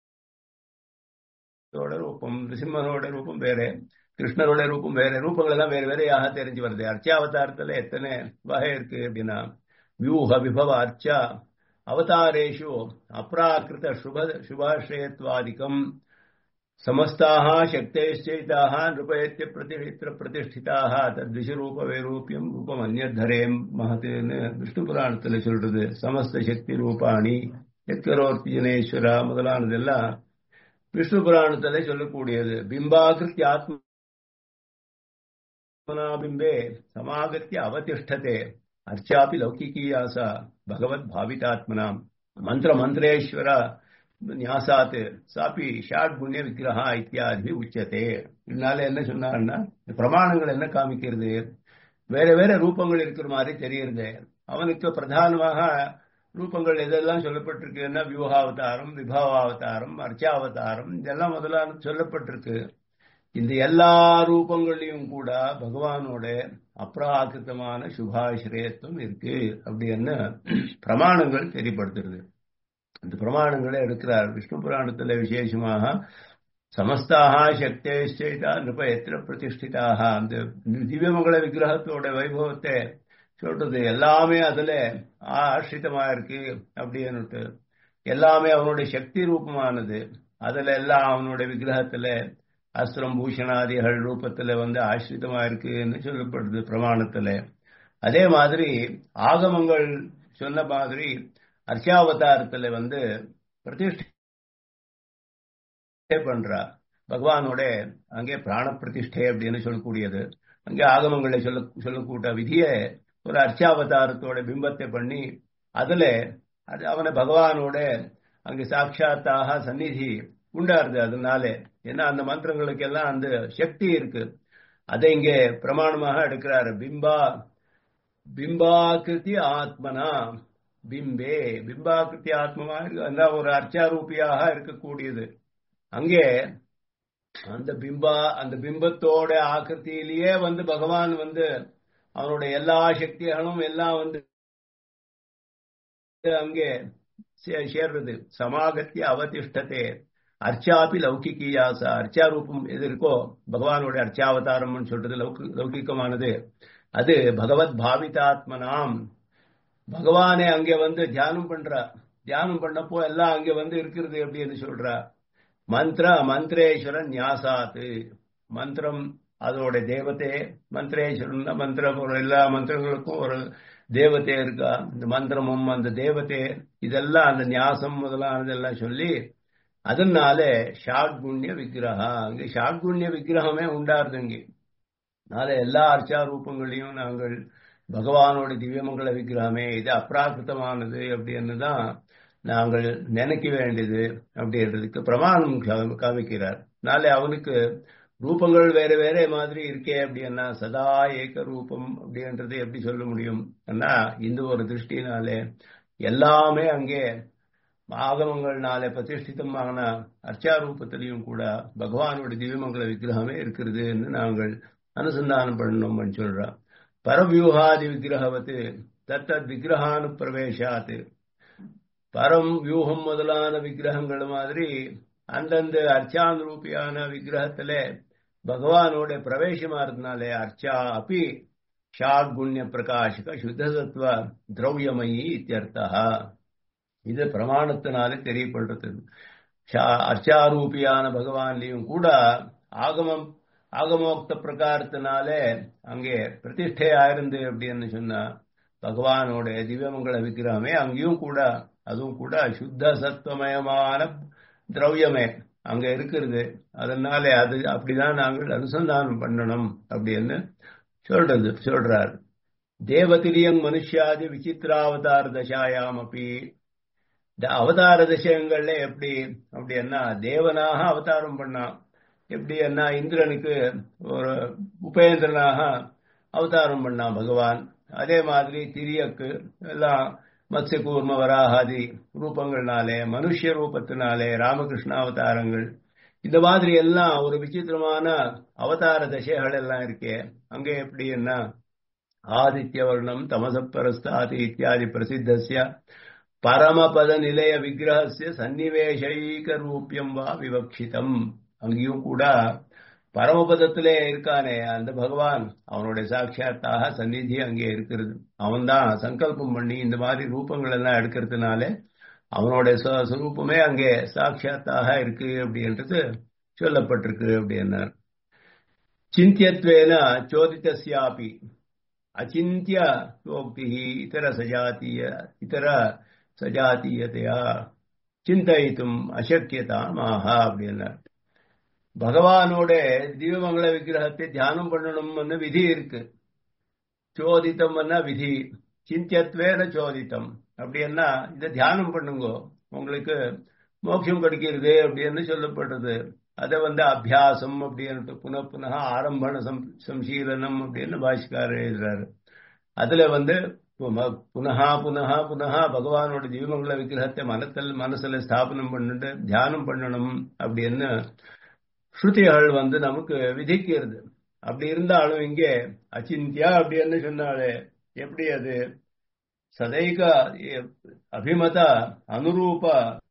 ரூபம் சிம்மனோட ரூபம் வேற கிருஷ்ணரோட ரூபம் வேற ரூபங்கள் எல்லாம் வேற வேறையாக தெரிஞ்சு வருது அர்ச்சாவதாரத்துல எத்தனை வகை இருக்கு அப்படின்னா வியூக விபவ அர்ச்சா அவதாரேஷு அப்ராக்கிருத சுப சுபாஷயத்வாதிக்கம் समस्ताः शक्तेश्चैताः नृपयत्य प्रतिष्ठित प्रतिष्ठिताः தத்விஷரூப வைரூபியம் ரூபம் அந்நேரம் மகத்துன்னு விஷ்ணு புராணத்துல சொல்றது சமஸ்த சக்தி ரூபாணி எத்கரோர்த்திஜனேஸ்வரா முதலானதெல்லாம் விஷ்ணு புராணத்துல சொல்லக்கூடியது பிம்பாகிருத்தி ஆத்மனாபிம்பே சமாகத்திய அவதிஷ்டதே அர்ச்சாபி லௌகிகீயாசா பகவத் பாவிதாத்மனாம் மந்திர மந்திரேஸ்வர ஞாசாத் சாப்பி ஷாட் புண்ணிய விக்கிரகா இத்தியாதி உச்சத்தே இதனால என்ன சொன்னாருன்னா பிரமாணங்கள் என்ன காமிக்கிறது வேற வேற ரூபங்கள் இருக்கிற மாதிரி தெரியுது அவனுக்கு பிரதானமாக ரூபங்கள் எதெல்லாம் சொல்லப்பட்டிருக்குன்னா வியூகாவதாரம் விபாவாவதாரம் அர்ச்சாவதாரம் இதெல்லாம் முதலான சொல்லப்பட்டிருக்கு இந்த எல்லா ரூபங்களையும் கூட பகவானோட அப்ராகிருத்தமான சுபாசிரயத்துவம் இருக்கு அப்படின்னு பிரமாணங்கள் தெரியப்படுத்துறது அந்த பிரமாணங்களை எடுக்கிறார் விஷ்ணு புராணத்துல விசேஷமாக சமஸ்தாக சக்தேஷ்டா நிருப எத்திர பிரதிஷ்டிதாக அந்த திவ்யமங்கள விக்கிரகத்தோட வைபவத்தை சொல்றது எல்லாமே அதுல ஆசிரிதமா இருக்கு அப்படின்னுட்டு எல்லாமே அவனுடைய சக்தி ரூபமானது அதுல எல்லாம் அவனுடைய விக்கிரகத்துல அஸ்திரம் பூஷணாதிகள் ரூபத்துல வந்து ஆசிரிதமா இருக்குன்னு சொல்லப்படுது பிரமாணத்துல அதே மாதிரி ஆகமங்கள் சொன்ன மாதிரி அர்ச்சாவதாரத்துல வந்து பிரதிஷ்டை பண்றா பகவானோட அங்கே பிராண பிரதிஷ்டை அப்படின்னு சொல்லக்கூடியது அங்கே ஆகமங்களை சொல்ல சொல்லக்கூட்ட விதிய ஒரு அர்ச்சாவதாரத்தோட பிம்பத்தை பண்ணி அதுல அவனை பகவானோட அங்கே சாட்சாத்தாக சந்நிதி உண்டாருது அதனால ஏன்னா அந்த மந்திரங்களுக்கு எல்லாம் அந்த சக்தி இருக்கு அதை இங்கே பிரமாணமாக எடுக்கிறாரு பிம்பா பிம்பாக்கிருதி ஆத்மனா பிம்பே பிம்பாக்கிருத்தி ஆத்மமா இருக்கு அந்த ஒரு அர்ச்சாரூபியாக இருக்கக்கூடியது அங்கே அந்த பிம்பா அந்த பிம்பத்தோட ஆக்கிருத்திலேயே வந்து பகவான் வந்து அவனுடைய எல்லா சக்திகளும் எல்லாம் வந்து அங்கே சேர்றது சமாகத்திய அவதிஷ்டத்தே அர்ச்சாபி லௌகிகியாசா அர்ச்சா ரூபம் எது இருக்கோ பகவானுடைய அர்ச்சாவதாரம்னு சொல்றது லௌகிகமானது அது பகவத் பாவிதாத்மனாம் பகவானே அங்கே வந்து தியானம் பண்றா தியானம் பண்ணப்போ எல்லாம் அங்கே வந்து இருக்கிறது அப்படின்னு சொல்றா மந்திர மந்திரேஸ்வரன் ஞாசாத்து மந்திரம் அதோட தேவத்தை மந்திரேஸ்வரன் மந்திரம் ஒரு எல்லா மந்திரங்களுக்கும் ஒரு தேவத்தை இருக்கா இந்த மந்திரமும் அந்த தேவத்தை இதெல்லாம் அந்த ஞாசம் முதலானதெல்லாம் சொல்லி அதனால ஷாட்குண்ய விக்கிரகா அங்கே ஷாட்குண்ய விக்கிரகமே உண்டாருது இங்கே அதனால எல்லா அர்ச்சா ரூபங்களையும் நாங்கள் பகவானோட திவ்யமங்கள விக்கிரகமே இது அப்ராகிருத்தமானது அப்படின்னு தான் நாங்கள் நினைக்க வேண்டியது அப்படின்றதுக்கு பிரமாணம் காமிக்கிறார் நாளை அவனுக்கு ரூபங்கள் வேற வேற மாதிரி இருக்கே அப்படின்னா சதா ஏக ரூபம் அப்படின்றது எப்படி சொல்ல முடியும் அண்ணா இந்த ஒரு திருஷ்டினாலே எல்லாமே அங்கே ஆகமங்கள்னால பிரதிஷ்டிதமான அர்ச்சா ரூபத்திலையும் கூட பகவானோட திவ்யமங்கள விக்கிரகமே இருக்கிறதுன்னு நாங்கள் அனுசந்தானம் பண்ணணும்னு சொல்றோம் பரவியூகாதி விக்கிரகவத்து தத்தத் விக்கிரகானு பிரவேசாத்து பரம் வியூகம் முதலான விக்கிரகங்கள் மாதிரி அந்தந்த அர்ச்சானுரூபியான விக்கிரகத்துல பகவானோட பிரவேசமாறதுனாலே அர்ச்சா அப்படி ஷாட்குண்ய பிரகாஷக சுத்தசத்வ திரவியமயி இத்தியர்த்தா இது பிரமாணத்தினாலே தெரியப்படுறது அர்ச்சாரூபியான பகவான்லையும் கூட ஆகமம் ஆகமோக்த பிரகாரத்தினாலே அங்கே பிரதிஷ்டை ஆயிருந்து அப்படின்னு சொன்னா பகவானோட திவ்யமங்கள விக்கிரகமே அங்கேயும் கூட அதுவும் கூட சுத்த சத்துவமயமான திரவியமே அங்க இருக்கிறது அதனால அது அப்படிதான் நாங்கள் அனுசந்தானம் பண்ணணும் அப்படின்னு சொல்றது சொல்றார் தேவதிரியம் மனுஷாதி விசித்திராவதார தசாயாம் அப்படி இந்த அவதார திசையங்கள்ல எப்படி அப்படின்னா தேவனாக அவதாரம் பண்ணான் எப்படி என்ன இந்திரனுக்கு ஒரு உபேந்திரனாக அவதாரம் பண்ணான் பகவான் அதே மாதிரி திரியக்கு எல்லாம் மத்ய கூர்ம வராகாதி ரூபங்கள்னாலே மனுஷ ரூபத்தினாலே ராமகிருஷ்ண அவதாரங்கள் இந்த மாதிரி எல்லாம் ஒரு விசித்திரமான அவதார தசைகள் எல்லாம் இருக்கே அங்க எப்படி என்ன ஆதித்ய வர்ணம் தமசப்பரஸ்தாதி இத்தியாதி பிரசித்தசிய பரமபத நிலைய விக்கிரகசிய சன்னிவேஷைக ரூபியம் வா விவக்ஷிதம் அங்கேயும் கூட பரமபதத்திலே இருக்கானே அந்த பகவான் அவனுடைய சாட்சியாத்தாக சந்நிதி அங்கே இருக்கிறது அவன்தான் சங்கல்பம் பண்ணி இந்த மாதிரி ரூபங்கள் எல்லாம் எடுக்கிறதுனால அவனுடைய சுரூபமே அங்கே சாட்சியாத்தாக இருக்கு அப்படின்றது சொல்லப்பட்டிருக்கு அப்படின்னார் சிந்தியத்வேன சோதித்தஸ்யாபி அச்சிந்திய யோக்தி இதர சஜாத்திய இதர சஜாத்தியதையா சிந்தயித்தும் அசக்கியதாமாக அப்படின்னார் பகவானோட தீபமங்கள விக்கிரகத்தை தியானம் பண்ணணும்னு விதி இருக்கு சோதித்தம்னா விதி சிந்தியத்வேன சோதித்தம் அப்படின்னா இதை தியானம் பண்ணுங்க உங்களுக்கு மோட்சம் கிடைக்கிறது அப்படின்னு சொல்லப்படுறது அதை வந்து அபியாசம் அப்படின்ட்டு புன புனக ஆரம்பண சம்சீலனம் அப்படின்னு பாஷ்காரர் எழுதுறாரு அதுல வந்து புனகா புனகா புனகா பகவானோட ஜீவமங்கள விக்கிரகத்தை மனத்தில் மனசுல ஸ்தாபனம் பண்ணிட்டு தியானம் பண்ணணும் அப்படின்னு ஸ்ருதிகள் வந்து நமக்கு விதிக்கிறது அப்படி இருந்தாலும் இங்கே அச்சிந்தியா அப்படின்னு சொன்னாலே எப்படி அது சதைக அபிமத அனுரூப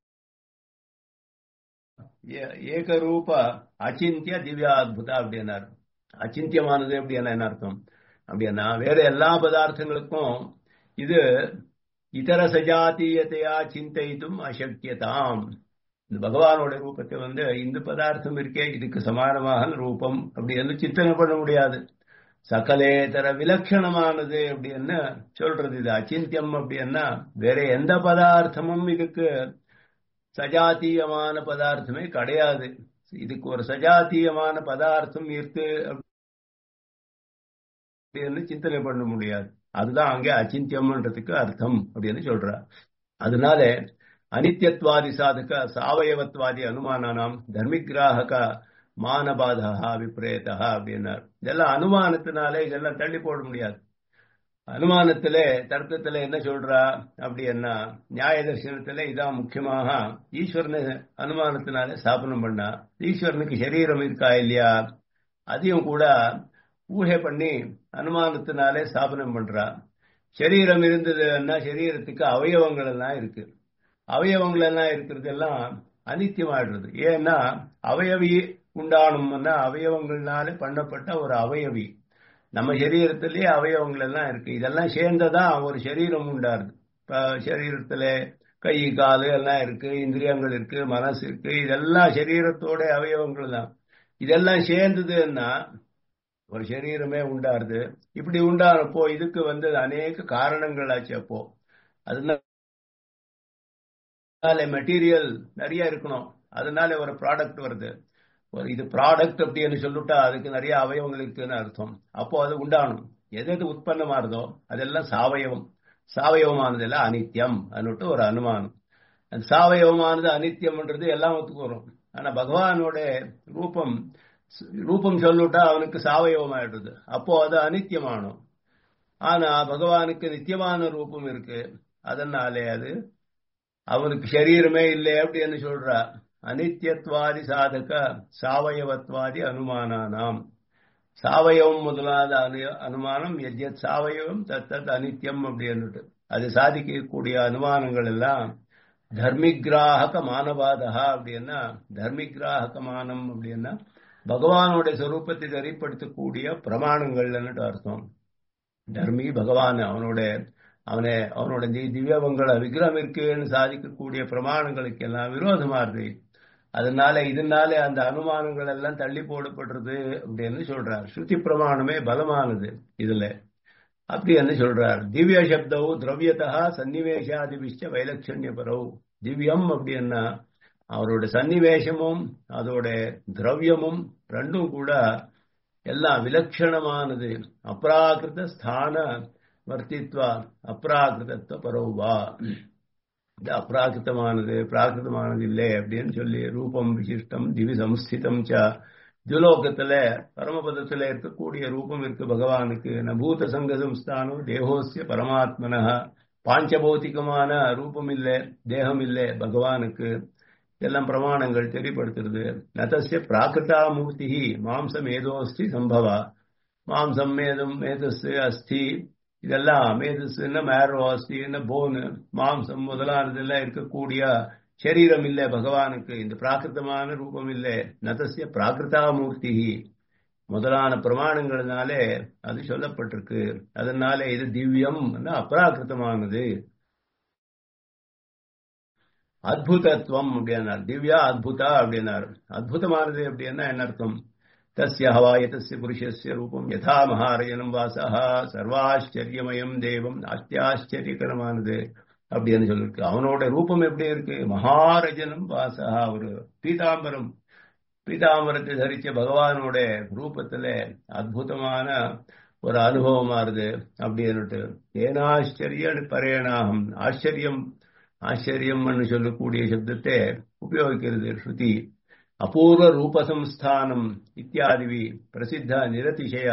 ஏகரூப அச்சிந்திய திவ்யாத்புத அப்படின்னாரு அச்சிந்தியமானது அப்படின்னா என்ன அர்த்தம் அப்படின்னா வேற எல்லா பதார்த்தங்களுக்கும் இது இதர சஜாத்தியத்தையா சிந்தித்தும் அசக்கியதாம் இந்த பகவானோட ரூபத்தை வந்து இந்த பதார்த்தம் இருக்கே இதுக்கு சமானமாக ரூபம் அப்படின்னு சிந்தனை பண்ண முடியாது சகலேதர விலட்சணமானது அப்படின்னு சொல்றது இது அச்சிந்தியம் அப்படின்னா வேற எந்த பதார்த்தமும் இதுக்கு சஜாத்தியமான பதார்த்தமே கிடையாது இதுக்கு ஒரு சஜாத்தியமான பதார்த்தம் இருக்கு அப்படின்னு சிந்தனை பண்ண முடியாது அதுதான் அங்கே அச்சிந்தியம்ன்றதுக்கு அர்த்தம் அப்படின்னு சொல்றார் அதனால அனித்யத்வாதி சாதக சாவயவத்வாதி அனுமானம் தர்மிகிராக மானபாதா விப்ரேதா அப்படின்னார் இதெல்லாம் அனுமானத்தினாலே இதெல்லாம் தள்ளி போட முடியாது அனுமானத்துல தர்க்கத்துல என்ன சொல்றா அப்படின்னா நியாய தர்சனத்துல இதான் முக்கியமாக ஈஸ்வரனை அனுமானத்தினால ஸ்தாபனம் பண்ணா ஈஸ்வரனுக்கு சரீரம் இருக்கா இல்லையா அதையும் கூட ஊகை பண்ணி அனுமானத்தினாலே ஸ்தாபனம் பண்றா சரீரம் இருந்ததுன்னா சரீரத்துக்கு அவயவங்கள் எல்லாம் இருக்கு அவயவங்கள் எல்லாம் இருக்கிறது எல்லாம் அனித்தியமாயிடுறது ஏன்னா அவயவி உண்டானும்னா அவயவங்கள்னாலே பண்ணப்பட்ட ஒரு அவயவி நம்ம சரீரத்திலேயே அவயவங்கள் எல்லாம் இருக்கு இதெல்லாம் சேர்ந்ததான் ஒரு சரீரம் உண்டாருது இப்ப சரீரத்துல கை காலு எல்லாம் இருக்கு இந்திரியங்கள் இருக்கு மனசு இருக்கு இதெல்லாம் சரீரத்தோட அவயவங்கள் தான் இதெல்லாம் சேர்ந்ததுன்னா ஒரு சரீரமே உண்டாருது இப்படி உண்டானப்போ இதுக்கு வந்து அநேக காரணங்கள் ஆச்சு அப்போ அதனால மெட்டீரியல் நிறைய இருக்கணும் அதனால ஒரு ப்ராடக்ட் வருது ஒரு இது ப்ராடக்ட் அப்படின்னு சொல்லிட்டா அதுக்கு நிறைய அவயவங்கள் இருக்குன்னு அர்த்தம் அப்போ அது உண்டானும் எது எது உற்பத்தமாறுதோ அதெல்லாம் சாவயவம் சாவயவமானதெல்லாம் அனித்யம் அன்னுட்டு ஒரு அனுமானம் அந்த சாவயவமானது அனித்யம்ன்றது எல்லாம் ஒத்துக்கு வரும் ஆனா பகவானோட ரூபம் ரூபம் சொல்லிட்டா அவனுக்கு சாவயவம் ஆயிடுறது அப்போ அது அனித்தியமானோம் ஆனா பகவானுக்கு நித்தியமான ரூபம் இருக்கு அதனாலே அது அவனுக்கு சரீரமே இல்லை அப்படின்னு சொல்றா அனித்யத்வாதி சாதக சாவயவத்வாதி அனுமானானாம் சாவயவம் முதலாத அனு அனுமானம் எஜ்யத் சாவயவம் தத்தத் அனித்யம் அப்படின்னுட்டு அது சாதிக்கக்கூடிய அனுமானங்கள் எல்லாம் தர்மிகிராக மானவாதா அப்படின்னா தர்மிகிராக மானம் அப்படின்னா பகவானுடைய சொரூபத்தை தெரிப்படுத்தக்கூடிய பிரமாணங்கள்னுட்டு அர்த்தம் தர்மி பகவான் அவனோட அவனை அவனோட திவ்யவங்கள விக்கிரம் இருக்குன்னு சாதிக்கக்கூடிய பிரமாணங்களுக்கு எல்லாம் விரோதமா இருக்கு அதனால இதனால அந்த அனுமானங்கள் எல்லாம் தள்ளி போடப்படுறது அப்படின்னு சொல்றார் ஸ்ருதி பிரமாணமே பலமானது இதுல அப்படி என்று சொல்றார் திவ்ய சப்தவு திரவியதா சன்னிவேஷாதிபிஷ்ட வைலட்சண்ய பரவு திவ்யம் அப்படின்னா அவரோட சன்னிவேஷமும் அதோட திரவியமும் ரெண்டும் கூட எல்லாம் விலட்சணமானது அப்ராகிருத ஸ்தான வர்த்தித்வா அப்ராகிருதத்துவ பரோவா இது அப்ராகிருத்தமானது பிராகிருத்தமானது இல்லை அப்படின்னு சொல்லி ரூபம் விசிஷ்டம் திவி சம்ஸ்திதம் ச துலோகத்துல பரமபதத்துல இருக்கக்கூடிய ரூபம் இருக்கு பகவானுக்கு நபூத சங்க சம்ஸ்தானம் தேகோசிய பரமாத்மன பாஞ்சபௌத்திகமான ரூபம் இல்லை தேகம் இல்லை பகவானுக்கு இதெல்லாம் பிரமாணங்கள் தெரியப்படுத்துறது நதசிய பிராகிருதா மூர்த்தி மாம்சம் ஏதோஸ்தி சம்பவா மாம்சம் மேதம் மேதஸ் அஸ்தி இதெல்லாம் மேதஸ்ன்னா மேரோ அஸ்தின்னா போனு மாம்சம் முதலானதெல்லாம் இருக்கக்கூடிய சரீரம் இல்லை பகவானுக்கு இந்த பிராகிருத்தமான ரூபம் இல்லை நதசிய பிராகிருதா மூர்த்தி முதலான பிரமாணங்கள்னாலே அது சொல்லப்பட்டிருக்கு அதனால இது திவ்யம் அப்ராகிருத்தமானது அத்புதத்துவம் அப்படின்னார் திவ்யா அத்புதா அப்படின்னார் அத்புதமானது அப்படின்னா என்ன அர்த்தம் தஸ்ய ஹவாயதஸ்ய புருஷஸ்ய ரூபம் யதா மகாரஜனம் வாசா சர்வாச்சரியமயம் தேவம் அத்தியாச்சரியகரமானது அப்படின்னு சொல்லிருக்கு அவனோட ரூபம் எப்படி இருக்கு மகாரஜனம் வாசா ஒரு பீதாம்பரம் பீதாம்பரத்தை தரிச்ச பகவானோட ரூபத்துல அற்புதமான ஒரு அனுபவமா இருது அப்படின்னுட்டு ஏனாச்சரிய பரேணாகம் ஆச்சரியம் ஆச்சரியம்னு சொல்லக்கூடிய சப்தத்தை உபயோகிக்கிறது ஸ்ருதி அபூர்வ ரூபசம்ஸ்தானம் இத்தியாதிவி பிரசித்த நிரதிசய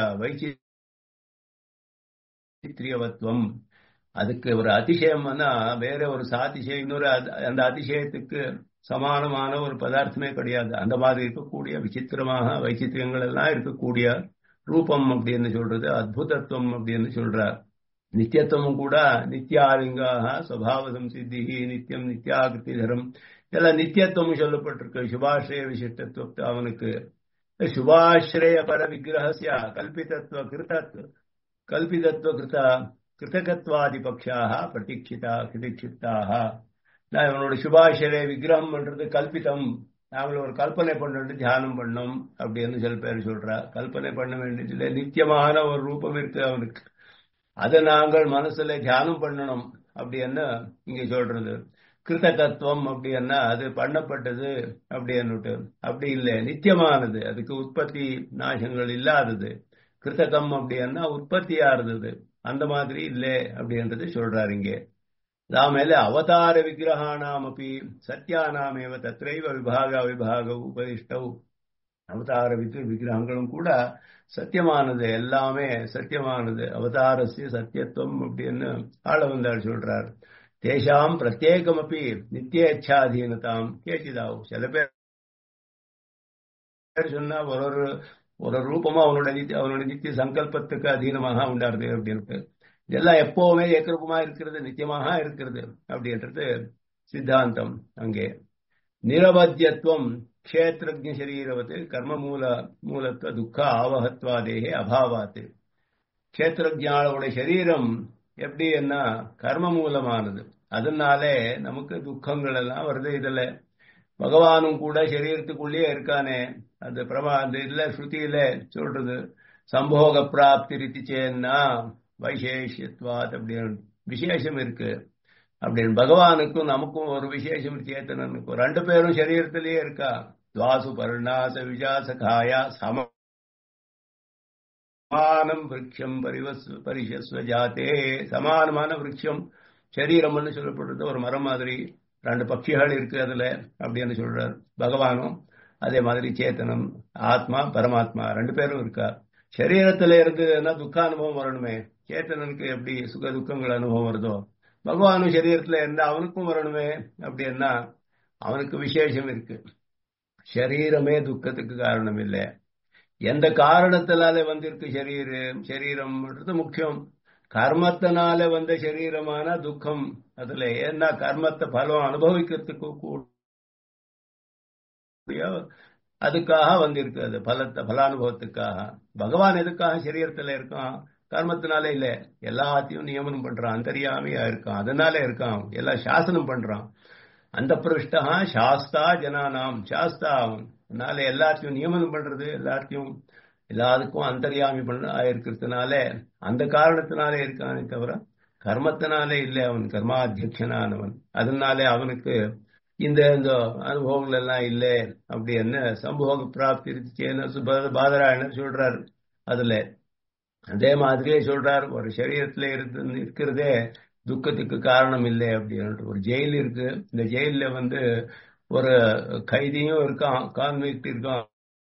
வைச்சித்ரியவத்வம் அதுக்கு ஒரு அதிசயம்னா வேற ஒரு சாதிசயம் இன்னொரு அந்த அதிசயத்துக்கு சமானமான ஒரு பதார்த்தமே கிடையாது அந்த மாதிரி இருக்கக்கூடிய விசித்திரமாக வைச்சித்திரங்கள் எல்லாம் இருக்கக்கூடிய ரூபம் அப்படின்னு சொல்றது அத்புதத்துவம் அப்படின்னு சொல்றார் நித்தியத்துவம் கூட நித்தியாலிங்காக சுவாவ சம்சித்தி நித்தியம் நித்தியாகிருதிதரம் இதெல்லாம் நித்தியத்துவம் சொல்லப்பட்டிருக்கு சுபாஸ்ரய விசிஷ்டத்துவத்தை அவனுக்கு சுபாஸ்ரய பர விக்கிரகசிய கல்பிதத்துவ கிருதத்துவ கல்பிதத்துவ கிருத கிருத்தகத்வாதி பக்ஷாக பிரதீட்சிதா பிரதீட்சித்தாக நான் இவனோட சுபாஷரே விக்கிரகம் பண்றது கல்பிதம் நாங்கள் ஒரு கல்பனை பண்ணிட்டு தியானம் பண்ணோம் அப்படின்னு சில பேர் சொல்றா கல்பனை பண்ண வேண்டியதில்லை நித்தியமான ஒரு ரூபம் இருக்கு அவனுக்கு அதை நாங்கள் மனசுல தியானம் பண்ணணும் அப்படின்னு இங்க சொல்றது கிருத்தகத்துவம் அப்படின்னா அது பண்ணப்பட்டது அப்படின்னுட்டு அப்படி இல்லை நித்தியமானது அதுக்கு உற்பத்தி நாசங்கள் இல்லாதது கிருத்தகம் அப்படின்னா உற்பத்தியா இருந்தது அந்த மாதிரி இல்லை அப்படின்றது சொல்றாரு இங்கே ராமேல அவதார விக்கிரகாணாம் அப்படி சத்தியானாமேவ தத்ரைவ விபாக விபாக உபதிஷ்டவ் அவதார விக்கிரகங்களும் கூட சத்தியமானது எல்லாமே சத்தியமானது அவதாரசிய சத்தியத்துவம் அப்படின்னு ஆள வந்தார் சொல்றார் தேஷாம் பிரத்யேகம் அப்படி நித்தியேச்சாதீனதாம் கேச்சிதாவும் சில பேர் சொன்னா ஒரு ஒரு ஒரு ரூபமா அவனோட நித்திய அவனோட நித்திய சங்கல்பத்துக்கு அதீனமாக உண்டாருது அப்படின்ட்டு இதெல்லாம் எப்பவுமே ஏக்கரூபமா இருக்கிறது நித்தியமாக இருக்கிறது அப்படின்றது சித்தாந்தம் அங்கே நிரவத்தியத்துவம் க்ஷேத்திரஜ சரீரவத்து கர்ம மூல மூலத்துவ துக்க ஆவகத்வாதேகே அபாவாத்து க்ஷேத்திரஜானோட சரீரம் எப்படி என்ன கர்ம மூலமானது அதனாலே நமக்கு துக்கங்கள் எல்லாம் வருது இதுல பகவானும் கூட சரீரத்துக்குள்ளேயே இருக்கானே அந்த பிரமா அந்த இதுல ஸ்ருதியில சொல்றது சம்போக பிராப்தி ரித்திச்சேன்னா வைசேஷத்வாத் அப்படின்னு விசேஷம் இருக்கு அப்படின்னு பகவானுக்கும் நமக்கும் ஒரு விசேஷம் சேத்தனனுக்கும் ரெண்டு பேரும் சரீரத்திலேயே இருக்கா துவாசு பருணாச விஜாச காயா சம சமானம் விரக்ஷம் பரிவஸ் பரிசஸ்வ ஜாத்தே சமானமான விரக்ஷம் சரீரம்னு சொல்லப்படுறது ஒரு மரம் மாதிரி ரெண்டு பட்சிகள் இருக்கு அதுல அப்படின்னு சொல்றார் பகவானும் அதே மாதிரி சேத்தனம் ஆத்மா பரமாத்மா ரெண்டு பேரும் இருக்கா சரீரத்துல இருந்ததுன்னா துக்க அனுபவம் வரணுமே சேத்தனனுக்கு எப்படி சுக துக்கங்கள் அனுபவம் வருதோ பகவானும் சரீரத்துல இருந்தா அவனுக்கும் வரணுமே அப்படின்னா அவனுக்கு விசேஷம் இருக்கு சரீரமே துக்கத்துக்கு காரணம் இல்லை எந்த காரணத்தினால வந்திருக்கு சரீரம் சரீரம்ன்றது முக்கியம் கர்மத்தினால வந்த சரீரமான துக்கம் அதுல ஏன்னா கர்மத்தை பலம் அனுபவிக்கிறதுக்கு கூடிய அதுக்காக வந்திருக்கு அது பலத்தை பலானுபவத்துக்காக பகவான் எதுக்காக சரீரத்துல இருக்கான் கர்மத்தினால இல்ல எல்லாத்தையும் நியமனம் பண்றான் அந்தரியாமையா இருக்கான் அதனால இருக்கான் எல்லாம் சாசனம் பண்றான் அந்த பிரஷ்டா சாஸ்தா ஜனானாம் சாஸ்தா அவன் அதனால எல்லாத்தையும் நியமனம் பண்றது எல்லாத்தையும் எல்லாத்துக்கும் அந்தரியாமி பண்ண இருக்கிறதுனால அந்த காரணத்தினாலே இருக்கானே தவிர கர்மத்தினாலே இல்லை அவன் கர்மாத்தியக்ஷனானவன் அதனாலே அவனுக்கு இந்த இந்த அனுபவங்கள் எல்லாம் இல்லை அப்படின்னு சம்போக பிராப்தி இருந்துச்சு பாதராயணர் சொல்றாரு அதுல அதே மாதிரியே சொல்றார் ஒரு சரீரத்துல இருந்து இருக்கிறதே துக்கத்துக்கு காரணம் இல்லை அப்படின்னு ஒரு ஜெயில் இருக்கு இந்த ஜெயில வந்து ஒரு கைதியும் இருக்கான் கான்விக்ட் இருக்கான்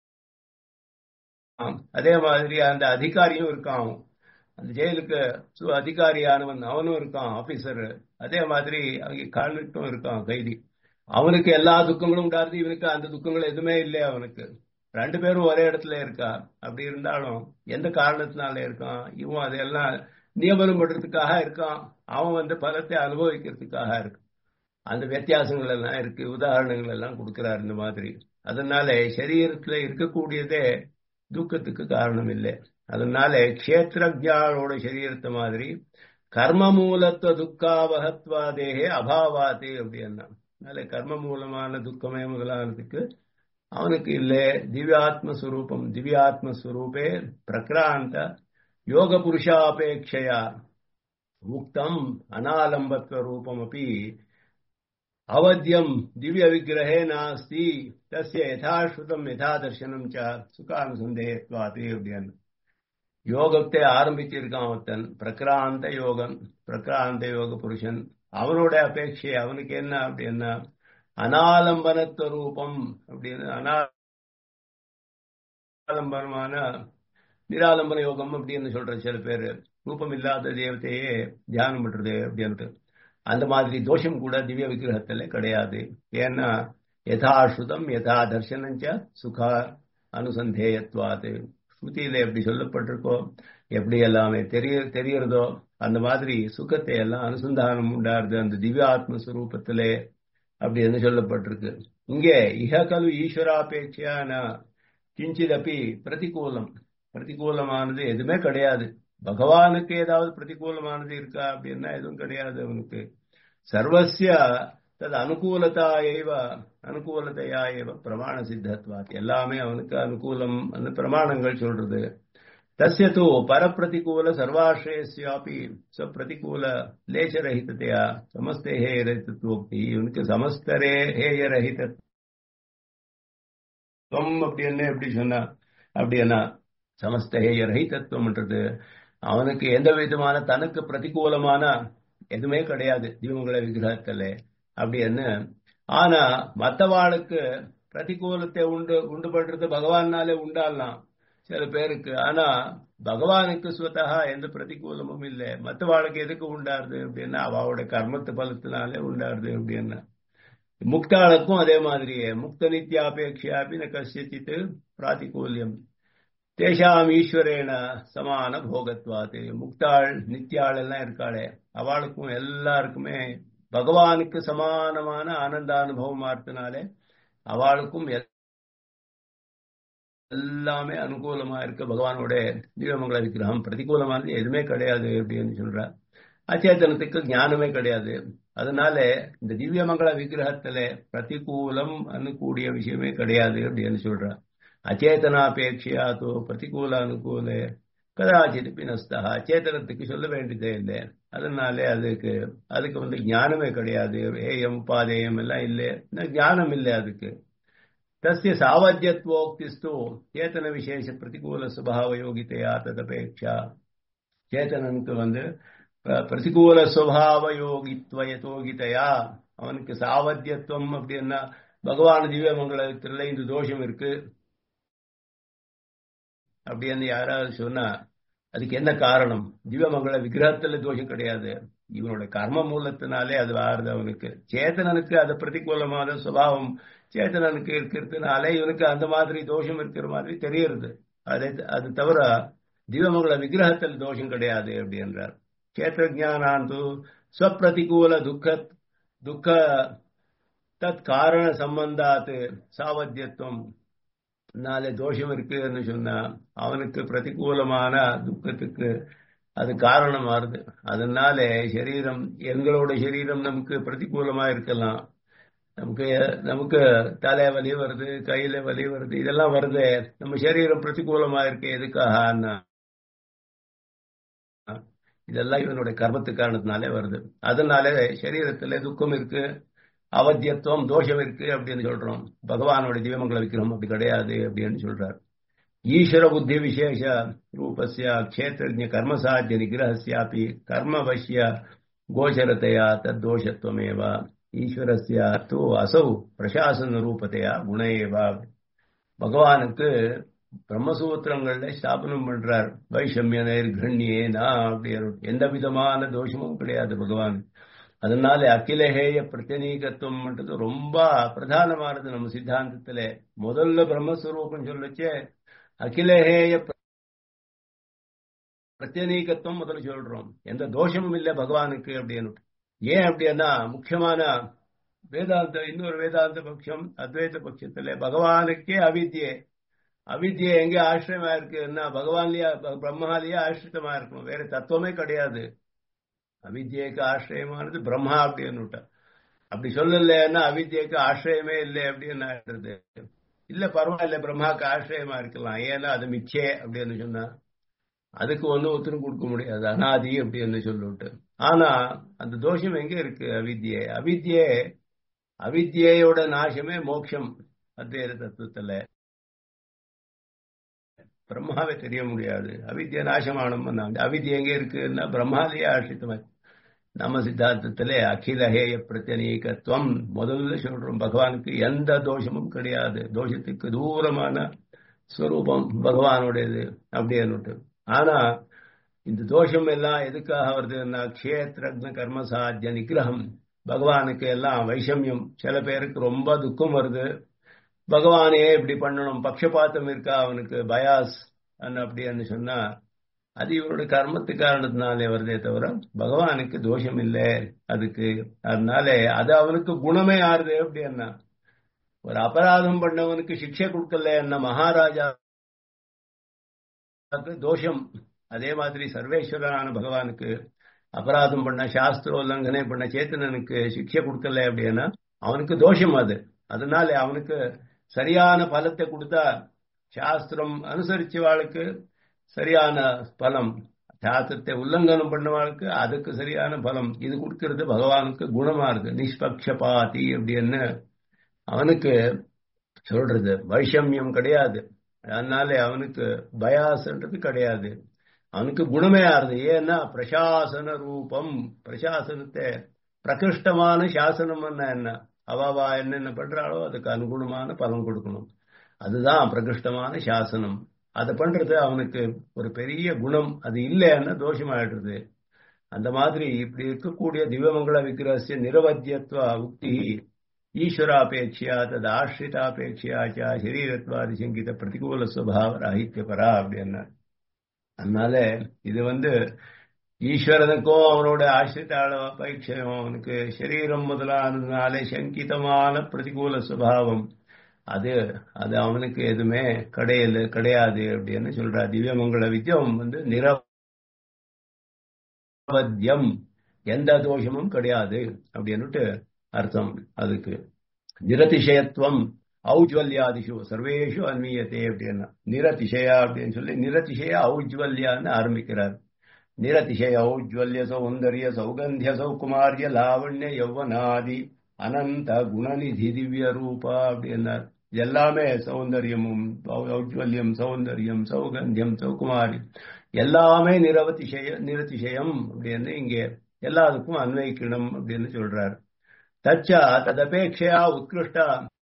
அதே மாதிரி அந்த அதிகாரியும் இருக்கான் அந்த ஜெயிலுக்கு அதிகாரியானவன் அவனும் இருக்கான் ஆபீசர் அதே மாதிரி அங்கே கான்விக்டும் இருக்கான் கைதி அவனுக்கு எல்லா துக்கங்களும் உண்டாருது இவனுக்கு அந்த துக்கங்கள் எதுவுமே இல்லை அவனுக்கு ரெண்டு பேரும் ஒரே இடத்துல இருக்கா அப்படி இருந்தாலும் எந்த காரணத்தினால இருக்கான் இவன் அதையெல்லாம் நியமனம் பண்றதுக்காக இருக்கான் அவன் வந்து பலத்தை அனுபவிக்கிறதுக்காக இருக்கு அந்த வித்தியாசங்கள் எல்லாம் இருக்கு உதாரணங்கள் எல்லாம் கொடுக்கிறார் இந்த மாதிரி அதனால சரீரத்துல இருக்கக்கூடியதே துக்கத்துக்கு காரணம் இல்லை அதனால கஷேத்திரஜானோட சரீரத்தை மாதிரி கர்ம மூலத்துவ துக்காவகத்வாதேகே அபாவாதே அப்படின்னா அதனால கர்ம மூலமான துக்கமே முதலானதுக்கு அவனுக்கு இல்லை திவ்யாத்மஸ்வரூபம் திவ்யாத்மஸ்வரூபே பிரக்ராந்த யோக புருஷாபேட்சையா முக்தம் அனாலம்பத்வ ரூபம் அப்படி அவத்தியம் திவ்ய விக்கிரகே நாஸ்தி தஸ்ய யதாஸ்ருதம் யதா தர்சனம் ச சுகானுசந்தேயத்வாது அப்படின்னு யோகத்தை ஆரம்பிச்சிருக்கான் ஒருத்தன் பிரக்ராந்த யோகன் பிரக்ராந்த யோக புருஷன் அவனோட அபேட்சை அவனுக்கு என்ன அப்படின்னா அனாலம்பனத்துவ ரூபம் அப்படின்னு அனாலம்பனமான நிராலம்பன யோகம் அப்படின்னு சொல்ற சில பேர் ரூபம் இல்லாத தெய்வத்தையே தியானம் பண்றது அப்படின்ட்டு அந்த மாதிரி தோஷம் கூட திவ்ய விக்கிரகத்துல கிடையாது ஏன்னா யதாஸ்ருதம் யதா தர்சனஞ்ச சுகா அனுசந்தேயத்வாது ஸ்ருதியில எப்படி சொல்லப்பட்டிருக்கோ எப்படி எல்லாமே தெரிய தெரியறதோ அந்த மாதிரி சுகத்தை எல்லாம் அனுசந்தானம் உண்டாருது அந்த திவ்ய ஆத்மஸ்வரூபத்திலே அப்படின்னு சொல்லப்பட்டிருக்கு இங்கே இஹ கலு ஈஸ்வராபேட்சையான கிஞ்சிதப்பி பிரதிகூலம் பிரதிகூலமானது எதுவுமே கிடையாது பகவானுக்கு ஏதாவது பிரதிகூலமானது இருக்கா அப்படின்னா எதுவும் கிடையாது அவனுக்கு சர்வசிய தது அனுகூலதா ஏவ அனுகூலத்தையா ஏவ பிரமாண சித்தத்வாத் எல்லாமே அவனுக்கு அனுகூலம் அந்த பிரமாணங்கள் சொல்றது தஸ்ய தூ பரப்பிரதிகூல சர்வாசிரயஸ்யாபி பிரதிகூல லேசரஹிதத்தையா சமஸ்தே ஹேயரஹிதத்துவோக்தி இவனுக்கு சமஸ்தரே ஹேயரஹிதத்துவம் அப்படின்னு எப்படி சொன்னா அப்படின்னா சமஸ்தேய ரஹிதத்துவம்ன்றது அவனுக்கு எந்த விதமான தனக்கு பிரதிகூலமான எதுவுமே கிடையாது தீபங்கள விக்கிரகத்துல அப்படின்னு ஆனா மற்றவாளுக்கு பிரதிகூலத்தை உண்டு உண்டு பண்றது பகவானாலே உண்டாடலாம் சில பேருக்கு ஆனா பகவானுக்கு சுவத்தா எந்த பிரதிகூலமும் இல்லை மற்றவாளுக்கு எதுக்கு உண்டாருது அப்படின்னா அவளோட கர்மத்து பலத்தினாலே உண்டாருது அப்படின்னா முக்தாளுக்கும் அதே மாதிரியே முக்த நித்தியாபேட்சியாபி ந கசியச்சித்து பிராதிகூல்யம் தேஷாம் ஈஸ்வரேன சமான போகத்வாது முக்தாள் நித்தியாள் எல்லாம் இருக்காளே அவளுக்கும் எல்லாருக்குமே பகவானுக்கு சமானமான ஆனந்த அனுபவம் ஆர்த்தினாலே அவளுக்கும் எல்லாமே அனுகூலமா இருக்கு பகவானோட தீபமங்கள விக்கிரகம் பிரதிகூலமானது எதுவுமே கிடையாது அப்படின்னு சொல்ற அச்சேதனத்துக்கு ஞானமே கிடையாது அதனால இந்த திவ்யமங்கள விக்கிரகத்துல பிரதிகூலம் கூடிய விஷயமே கிடையாது அப்படின்னு சொல்ற அச்சேதனாபேட்சையா தோ பிரதிகூல அனுகூல கதாச்சித் பினஸ்தா அச்சேதனத்துக்கு சொல்ல வேண்டியதே இல்லை அதனால அதுக்கு அதுக்கு வந்து ஞானமே கிடையாது ஏயம் உபாதேயம் எல்லாம் இல்லை ஞானம் இல்லை அதுக்கு தஸ்ய சாவத்தியத்வோக்திஸ்து சேத்தன விசேஷ பிரதிகூல சுபாவ யோகித்தையா ததபேட்சா சேத்தனனுக்கு வந்து பிரதிகூல சுபாவ யோகித்வ யோகிதையா அவனுக்கு சாவத்தியத்துவம் அப்படின்னா பகவான் திவ்ய மங்களத்துல இந்த தோஷம் இருக்கு அப்படின்னு யாராவது சொன்னா அதுக்கு என்ன காரணம் திவ்யமங்கள விக்கிரகத்துல தோஷம் கிடையாது இவனோட கர்ம மூலத்தினாலே அது ஆறுது அவனுக்கு சேத்தனனுக்கு அது பிரதிகூலமான சுபாவம் சேத்தனனுக்கு இருக்கிறதுனால இவனுக்கு அந்த மாதிரி தோஷம் இருக்கிற மாதிரி தெரியறது அதை அது தவிர திவ்யமங்கள விக்கிரகத்தில் தோஷம் கிடையாது அப்படின்றார் சேத்திர ஜானாந்து ஸ்வப்பிரதிகூல துக்க துக்க தத் காரண சம்பந்தாத்து சாவத்தியத்துவம் நாளை தோஷம் இருக்குன்னு சொன்னா அவனுக்கு பிரதிகூலமான துக்கத்துக்கு அது காரணம் மாறுது அதனால சரீரம் எங்களோட சரீரம் நமக்கு பிரதிகூலமா இருக்கலாம் நமக்கு நமக்கு தலை வலி வருது கையில வலி வருது இதெல்லாம் வருது நம்ம சரீரம் பிரதிகூலமா இருக்கு எதுக்காக இதெல்லாம் இவனுடைய கர்மத்து காரணத்தினாலே வருது அதனால சரீரத்துல துக்கம் இருக்கு அவத்தியத்துவம் தோஷம் இருக்கு அப்படின்னு சொல்றோம் பகவானோட திவ்யமங்கள விக்கிரம் அப்படி கிடையாது அப்படின்னு சொல்றார் ஈஸ்வர புத்தி விசேஷ ரூபஸ்ய கஷேத்திரஜ கர்மசாத்திய நிகிரகசியாப்பி கர்மவசிய கோச்சரத்தையா தத்தோஷத்துவமேவா ஈஸ்வரஸ்யா தூ அசௌ பிரசாசன ரூபத்தையா குணையேவா பகவானுக்கு பிரம்மசூத்திரங்கள்ல ஸ்தாபனம் பண்றார் வைஷமியனர் கண்ணியே நான் அப்படி எந்த விதமான தோஷமும் கிடையாது பகவான் அதனால அகிலஹேய பிரத்யநீகத்துவம்ன்றது ரொம்ப பிரதானமானது நம்ம சித்தாந்தத்துல முதல்ல பிரம்மஸ்வரூபம் சொல்லச்சே அகிலஹேய பிரத்யநீகத்துவம் முதல்ல சொல்றோம் எந்த தோஷமும் இல்லை பகவானுக்கு அப்படின்னு ஏன் அப்படின்னா முக்கியமான வேதாந்த இன்னொரு வேதாந்த பட்சம் அத்வைத பட்சத்துல பகவானுக்கே அவித்யே அவித்யை எங்க ஆசிரியமா இருக்குன்னா பகவான்லயே பிரம்மாலேயே ஆசிரித்தமா இருக்கணும் வேற தத்துவமே கிடையாது அவித்யக்கு ஆசிரியமானது பிரம்மா அப்படின்னு அப்படி சொல்லலைன்னா அவித்யக்கு ஆசிரியமே இல்லை அப்படின்னு ஆயிடுறது இல்ல பரவாயில்ல பிரம்மாக்கு ஆசிரியமா இருக்கலாம் ஏன்னா அது மிச்சே அப்படின்னு சொன்னா அதுக்கு ஒன்னும் உத்தரவு கொடுக்க முடியாது அனாதி அப்படின்னு சொல்லிவிட்டு ஆனா அந்த தோஷம் எங்க இருக்கு அவித்யே அவித்யே அவித்யோட நாசமே மோட்சம் அத்வைத தத்துவத்துல பிரம்மாவே தெரிய முடியாது அவித்ய நாசமானம் அவித்ய எங்க இருக்குன்னா பிரம்மாலேயே ஆசிரித்தமாய் நம்ம சித்தாந்தத்திலே அகிலஹேய பிரத்யநீகத்துவம் முதல்ல சொல்றோம் பகவானுக்கு எந்த தோஷமும் கிடையாது தோஷத்துக்கு தூரமான ஸ்வரூபம் பகவானுடையது அப்படின்னு ஆனா இந்த தோஷம் எல்லாம் எதுக்காக வருதுன்னா கஷேத்திரக்ன கர்மசாத்திய நிகிரகம் பகவானுக்கு எல்லாம் வைஷமியம் சில பேருக்கு ரொம்ப துக்கம் வருது பகவானே இப்படி பண்ணணும் பக்ஷபாத்தம் இருக்கா அவனுக்கு பயாஸ் அப்படின்னு சொன்னா அது இவருடைய கர்மத்து காரணத்தினாலே வருதே தவிர பகவானுக்கு தோஷம் இல்லை அதுக்கு அதனால அது அவனுக்கு குணமே ஆறுது அப்படின்னா ஒரு அபராதம் பண்ணவனுக்கு சிக்ஷை கொடுக்கல என்ன மகாராஜா தோஷம் அதே மாதிரி சர்வேஸ்வரனான பகவானுக்கு அபராதம் பண்ண சாஸ்திர உல்லங்கனை பண்ண சேத்தனனுக்கு சிக்ஷை கொடுக்கல அப்படின்னா அவனுக்கு தோஷம் அது அதனால அவனுக்கு சரியான பலத்தை கொடுத்தா சாஸ்திரம் அனுசரிச்சவாளுக்கு சரியான பலம் சாஸ்திரத்தை உல்லங்கனம் பண்ணவாளுக்கு அதுக்கு சரியான பலம் இது கொடுக்கறது பகவானுக்கு குணமா இருக்கு நிஷ்பக்ஷபாதி அப்படின்னு அவனுக்கு சொல்றது வைஷமியம் கிடையாது அதனால அவனுக்கு பயாசன்றது கிடையாது அவனுக்கு குணமே ஆறுது ஏன்னா பிரசாசன ரூபம் பிரசாசனத்தை பிரகிருஷ்டமான சாசனம் என்ன அவாவா என்னென்ன பண்றாளோ அதுக்கு அனுகுணமான பலன் கொடுக்கணும் அதுதான் பிரகிருஷ்டமான சாசனம் அதை பண்றது அவனுக்கு ஒரு பெரிய குணம் அது இல்லைன்னா தோஷமாயிடுறது அந்த மாதிரி இப்படி இருக்கக்கூடிய திவ்யமங்கள விக்கிரசிய நிரவத்தியத்துவ உக்தி ஈஸ்வராபேட்சியா தது ஆசிரிதாபேட்சியாச்சா சரீரத்வாதி சங்கித பிரதிகூல சுவாவ ராகித்யபரா அப்படின்னா அதனால இது வந்து ஈஸ்வரனுக்கும் அவனோட ஆசிரித்த அபேட்சையும் அவனுக்கு சரீரம் முதலானதுனாலே சங்கிதமான பிரதிகூல சுபாவம் அது அது அவனுக்கு எதுவுமே கிடையல கிடையாது அப்படின்னு சொல்றா திவ்யமங்கள வித்யம் வந்து நிரவத்தியம் எந்த தோஷமும் கிடையாது அப்படின்னுட்டு அர்த்தம் அதுக்கு நிரதிசயத்துவம் ஔஜ்வல்யாதிஷு சர்வேஷு அன்மீயத்தே அப்படின்னா நிரதிசயா அப்படின்னு சொல்லி நிரதிசய ஔஜ்வல்யான்னு ஆரம்பிக்கிறார் நிரதிசய ஔஜ்வல்ய சௌந்தர்ய சௌகந்திய சௌகுமாரிய லாவண்ய யௌவனாதி அனந்த குணநிதி திவ்ய ரூபா அப்படின்னார் எல்லாமே சௌந்தரியமும் ஔஜ்வல்யம் சௌந்தர்யம் சௌகந்தியம் சௌகுமாரி எல்லாமே நிரவதிசய நிரதிசயம் அப்படின்னு இங்க எல்லாத்துக்கும் அன்வைக்கணும் அப்படின்னு சொல்றார் தச்சா ததபேட்சையா உத்கிருஷ்டா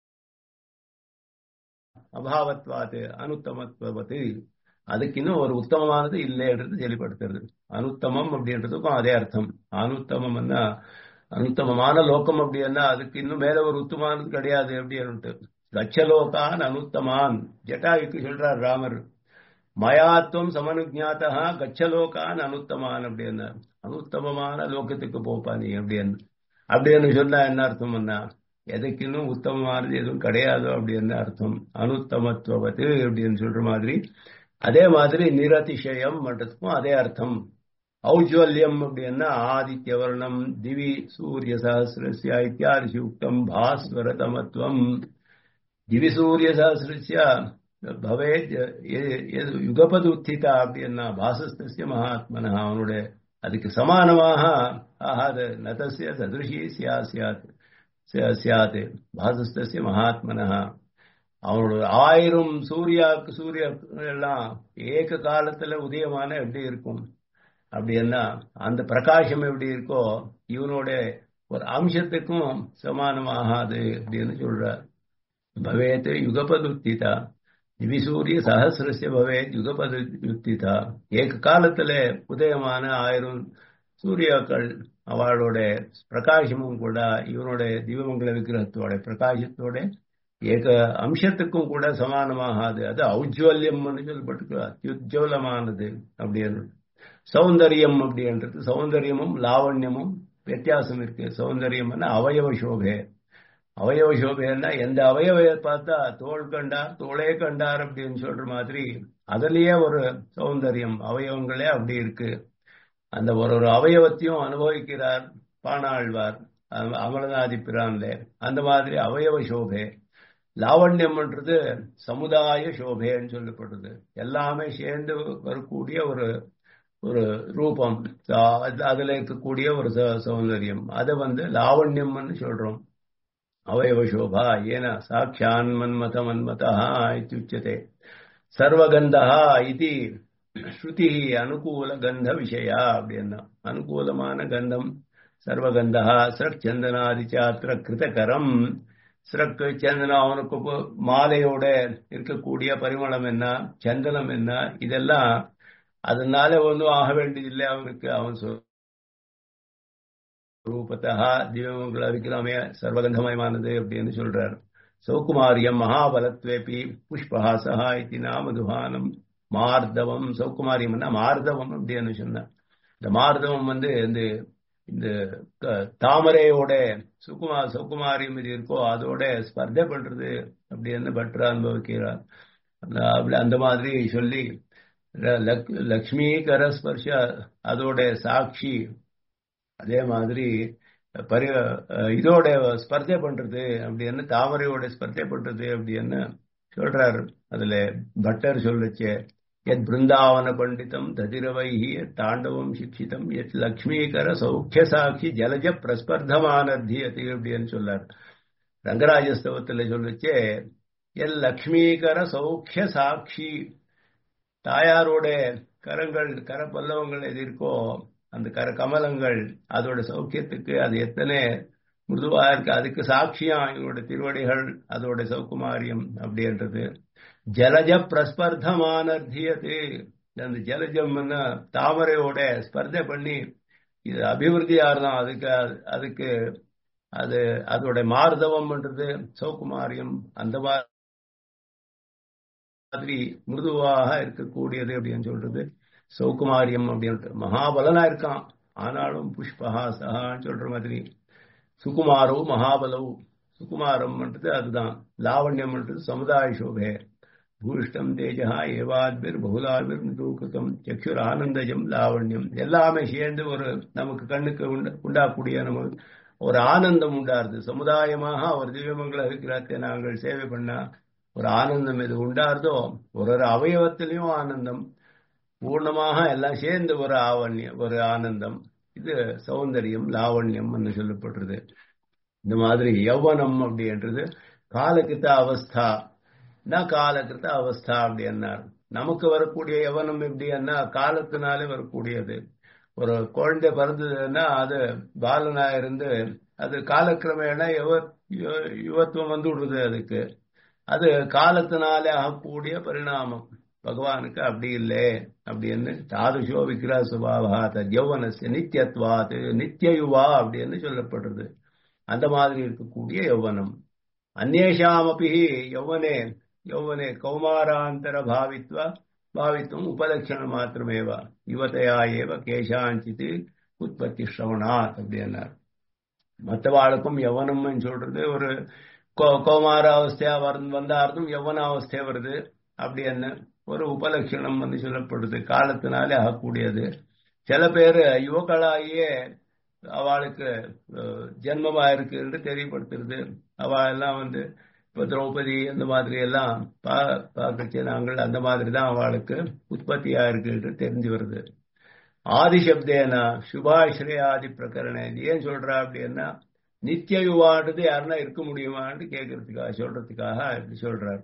அபாவத்வாது அனுத்தமத்வது அதுக்கு இன்னும் ஒரு உத்தமமானது இல்லைன்றது வெளிப்படுத்துறது அனுத்தமம் அப்படின்றதுக்கும் அதே அர்த்தம் அனுத்தமம்னா அனுத்தமமான லோகம் அப்படின்னா அதுக்கு இன்னும் மேல ஒரு உத்தமானது கிடையாது அப்படின்ட்டு கச்சலோகான் அனுத்தமான் ஜட்டாயுக்கு சொல்றார் ராமர் மயாத்துவம் சமனுஜாத்தா கச்சலோகான் அனுத்தமான் அப்படின்னா அனுத்தமமான லோகத்துக்கு போப்பா நீ அப்படின்னு அப்படின்னு சொன்னா என்ன அர்த்தம்னா எதுக்கு இன்னும் உத்தமமானது எதுவும் கிடையாதோ அப்படின்னு அர்த்தம் அனுத்தமத்துவத்து அப்படின்னு சொல்ற மாதிரி அதே மாதிரி நிரதிசயம் பண்றதுக்கும் அதே அர்த்தம் ஔஜ்வல்யம் அப்படின்னா ஆதித்ய வர்ணம் திவி சூரிய சஹசிரஸ்ய இத்தியாதி உக்தம் பாஸ்வர தமத்துவம் திவி சூரிய சஹசிரஸ்ய பவேத் யுகபது உத்திதா அப்படின்னா பாசஸ்திய மகாத்மனா அவனுடைய அதுக்கு சமானமாக ஆகாது நதசிய சதிருஷி சியா சியாத் சியாத் பாசஸ்திய மகாத்மனா அவனோட ஆயிரம் சூர்யாக்கு சூரிய எல்லாம் ஏக காலத்துல உதயமான எப்படி இருக்கும் அப்படின்னா அந்த பிரகாசம் எப்படி இருக்கோ இவனோட ஒரு அம்சத்துக்கும் சமானமாகாது அப்படின்னு சொல்றார் பவேத் யுகபதுத்திதா திவிசூரிய சஹசிரஸ்ய பவேத் யுகபதுத்திதா ஏக காலத்துல உதயமான ஆயிரம் சூர்யாக்கள் அவளோட பிரகாசமும் கூட இவனோட திவமங்கல விக்கிரகத்தோட பிரகாசத்தோட ஏக அம்சத்துக்கும் கூட சமானமாகாது அது ஔஜ்வல்யம் சொல்லப்பட்டு அத்தியுஜ்வலமானது அப்படின்னு சௌந்தரியம் அப்படின்றது சௌந்தரியமும் லாவண்யமும் வித்தியாசம் இருக்கு சௌந்தரியம்னா அவயவ சோபை அவயவ சோபைன்னா எந்த அவயவையை பார்த்தா தோல் கண்டார் தோளே கண்டார் அப்படின்னு சொல்ற மாதிரி அதுலயே ஒரு சௌந்தரியம் அவயவங்களே அப்படி இருக்கு அந்த ஒரு ஒரு அவயவத்தையும் அனுபவிக்கிறார் பானாழ்வார் அமலநாதி பிரான்ல அந்த மாதிரி அவயவ சோபை லாவண்யம்ன்றது சமுதாய சோபைன்னு சொல்லப்படுது எல்லாமே சேர்ந்து வரக்கூடிய ஒரு ஒரு ரூபம் அதுல இருக்கக்கூடிய ஒரு சௌந்தரியம் அதை வந்து லாவண்யம்னு சொல்றோம் அவயவ சோபா ஏன சாட்சான் மன்மத மன்மதா இத்தியுச்சதே சர்வகந்தா இது ஸ்ருதி அனுகூல கந்த விஷயா அப்படின்னா அனுகூலமான கந்தம் சர்வகந்தா சக் சந்தனாதி சாத்திர கிருதகரம் சிறக்கு சந்தனம் அவனுக்கு மாலையோட இருக்கக்கூடிய பரிமளம் என்ன சந்தனம் என்ன இதெல்லாம் அதனால ஒன்றும் ஆக வேண்டியதில்லை அவனுக்கு அவன் ரூபத்தா திவமங்கள விக்கிரமே சர்வகந்தமயமானது அப்படின்னு சொல்றார் சௌகுமாரியம் மகாபலத்வேபி புஷ்பஹாசா இது நாமதுபானம் மார்தவம் சௌகுமாரியம்னா மார்தவம் அப்படின்னு சொன்னார் இந்த மார்தவம் வந்து இந்த இந்த தாமரையோட சுகுமா சௌகுமாரியம் இது இருக்கோ அதோட ஸ்பர்தை பண்றது அப்படின்னு பற்ற அனுபவிக்கிறார் அப்படி அந்த மாதிரி சொல்லி லக்ஷ்மீகர ஸ்பர்ஷ அதோட சாட்சி அதே மாதிரி பரி இதோட ஸ்பர்தை பண்றது அப்படின்னு தாமரையோட ஸ்பர்தை பண்றது அப்படின்னு சொல்றாரு அதுல பட்டர் சொல்லுச்சே எத் பிருந்தாவன பண்டிதம் ததிரவைஹி தாண்டவம் சிக்ஷிதம் எத் லக்ஷ்மீகர சௌக்கிய சாட்சி ஜலஜ பிரஸ்பர்தமானத்தியது அப்படின்னு சொல்லார் ரங்கராஜஸ்தவத்துல சொல்லுச்சே எல் லக்ஷ்மீகர சௌக்கிய சாட்சி தாயாரோட கரங்கள் கர பல்லவங்கள் எது இருக்கோ அந்த கர கமலங்கள் அதோட சௌக்கியத்துக்கு அது எத்தனை மிருதுவா இருக்கு அதுக்கு சாட்சியா எங்களோட திருவடிகள் அதோட சௌகுமாரியம் அப்படின்றது ஜலஜ பிரஸ்பர்தமானர்த்தியது அந்த ஜலஜம் தாமரையோட ஸ்பர்தை பண்ணி இது அபிவிருத்தி ஆறுதான் அதுக்கு அதுக்கு அது அதோட மார்தவம்ன்றது சௌகுமாரியம் அந்த மாதிரி மிருதுவாக இருக்கக்கூடியது அப்படின்னு சொல்றது சௌகுமாரியம் அப்படின்ட்டு மகாபலனா இருக்கான் ஆனாலும் புஷ்பஹா சஹான்னு சொல்ற மாதிரி சுகுமாரோ மகாபலவு சுகுமாரம்ன்றது அதுதான் லாவண்யம்ன்றது சமுதாய சோபே பூஷ்டம் தேஜா ஏவாத்பிர் பகுலாபிர் நிரூகிருத்தம் சக்ஷுர் ஆனந்தஜம் லாவண்யம் எல்லாமே சேர்ந்து ஒரு நமக்கு கண்ணுக்கு உண்டாக்கூடிய நம்ம ஒரு ஆனந்தம் உண்டாருது சமுதாயமாக ஒரு திவ்யமங்கள விக்கிரத்தை நாங்கள் சேவை பண்ணா ஒரு ஆனந்தம் எது உண்டாருதோ ஒரு ஒரு அவயவத்திலையும் ஆனந்தம் பூர்ணமாக எல்லாம் சேர்ந்து ஒரு ஆவண்யம் ஒரு ஆனந்தம் இது சௌந்தரியம் லாவண்யம் சொல்லப்படுறது இந்த மாதிரி யௌவனம் அப்படின்றது காலகிருத்த அவஸ்தா நான் காலகிருத்த அவஸ்தா அப்படின்னார் நமக்கு வரக்கூடிய யவனம் எப்படின்னா காலத்தினாலே வரக்கூடியது ஒரு குழந்தை பிறந்ததுன்னா அது பாலனா இருந்து அது காலக்கிரமேண யுவ யுவத்துவம் வந்து விடுறது அதுக்கு அது காலத்தினாலே ஆகக்கூடிய பரிணாமம் பகவானுக்கு அப்படி இல்லை அப்படின்னு தாதுஷோ விக்கிரா சுபாவா யௌவனஸ் நித்தியத்வாத் நித்தியயுவா அப்படின்னு சொல்லப்படுறது அந்த மாதிரி இருக்கக்கூடிய யௌவனம் அந்நேஷாமப்பி யௌவனே யௌவனே கௌமாராந்தர பாவித்வ பாவித்துவம் உபலட்சண மாத்திரமேவ யுவதையா ஏவ கேஷாஞ்சித்து உற்பத்தி ஸ்ரவணாத் அப்படின்னார் மற்றவாளுக்கும் யவனம்னு சொல்றது ஒரு கோமார அவஸ்தையா வந்தார்த்தும் யவன அவஸ்தையா வருது அப்படின்னு ஒரு உபலட்சணம் வந்து சொல்லப்படுது காலத்தினாலே ஆகக்கூடியது சில பேர் யுவக்களாகியே அவளுக்கு ஜென்மமா இருக்கு என்று தெரியப்படுத்துறது அவ எல்லாம் வந்து இப்ப திரௌபதி அந்த மாதிரி எல்லாம் பார்க்கச்சு நாங்கள் அந்த மாதிரி தான் அவளுக்கு உற்பத்தியா இருக்கு என்று தெரிஞ்சு வருது ஆதிசப்தேனா சுபாஸ்ரயாதி பிரகரண ஏன் சொல்றா அப்படின்னா நித்திய யுவான்றது யாருன்னா இருக்க முடியுமான்னு கேட்கறதுக்காக சொல்றதுக்காக இப்படி சொல்றார்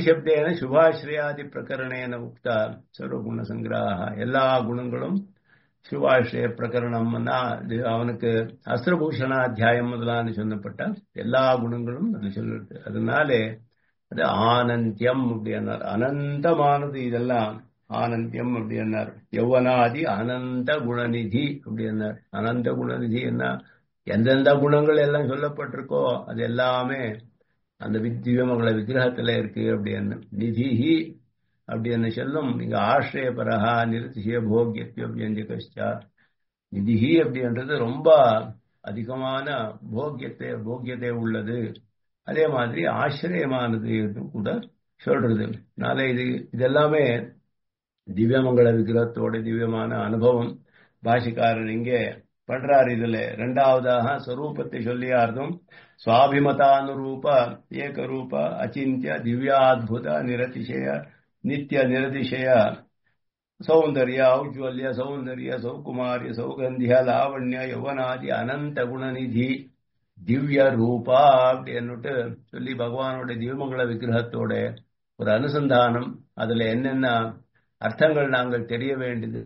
ஆதிசப்தேன சுபாஸ்ரயாதி பிரகரணேன உக்தா சர்வகுண சங்கிரக எல்லா குணங்களும் சிவாஷ்ய பிரகரணம்னா இது அவனுக்கு அஸ்திரபூஷணாத்தியாயம் முதலான்னு சொல்லப்பட்ட எல்லா குணங்களும் அது சொல்லுது அதனாலே அது ஆனந்தியம் அப்படின்னார் அனந்தமானது இதெல்லாம் ஆனந்தியம் அப்படின்னார் யௌவனாதி அனந்த குணநிதி அப்படின்னார் அனந்த குணநிதி என்ன எந்தெந்த குணங்கள் எல்லாம் சொல்லப்பட்டிருக்கோ அது எல்லாமே அந்த திவ்யமங்கள விக்கிரகத்துல இருக்கு அப்படின்னு நிதிஹி அப்படின்னு சொல்லும் இங்க ஆசிரியபரகா நிறுத்திய போக்கியத்தியோ வியஞ்சகஷ்டா நிதிஹி அப்படின்றது ரொம்ப அதிகமான போக்கியத்தை போக்கியத்தை உள்ளது அதே மாதிரி ஆசிரியமானது கூட சொல்றது அதனால இது இதெல்லாமே திவ்யமங்கள விக்கிரகத்தோட திவ்யமான அனுபவம் பாஷிக்காரர் இங்கே பண்றார் இதுல ரெண்டாவதாக ஸ்வரூபத்தை சொல்லியார்தும் சுவாபிமதானுரூப ஏகரூப அச்சிந்திய திவ்யாத்புத நிரதிசய நித்திய நிரதிசய சௌந்தர்ய ಔಜ್ವಲ್ಯ ಸೌಂದರ್ಯ ಸೌಕುಮಾರ್ಯ ಸೌಗಂಧ್ಯ லாவண்ய யௌவனாதி அனந்த குணநிதி திவ்ய ரூபா அப்படின்னுட்டு சொல்லி பகவானோட திவ்யமங்கள விக்கிரகத்தோட ஒரு அனுசந்தானம் அதுல என்னென்ன அர்த்தங்கள் நாங்கள் தெரிய வேண்டியது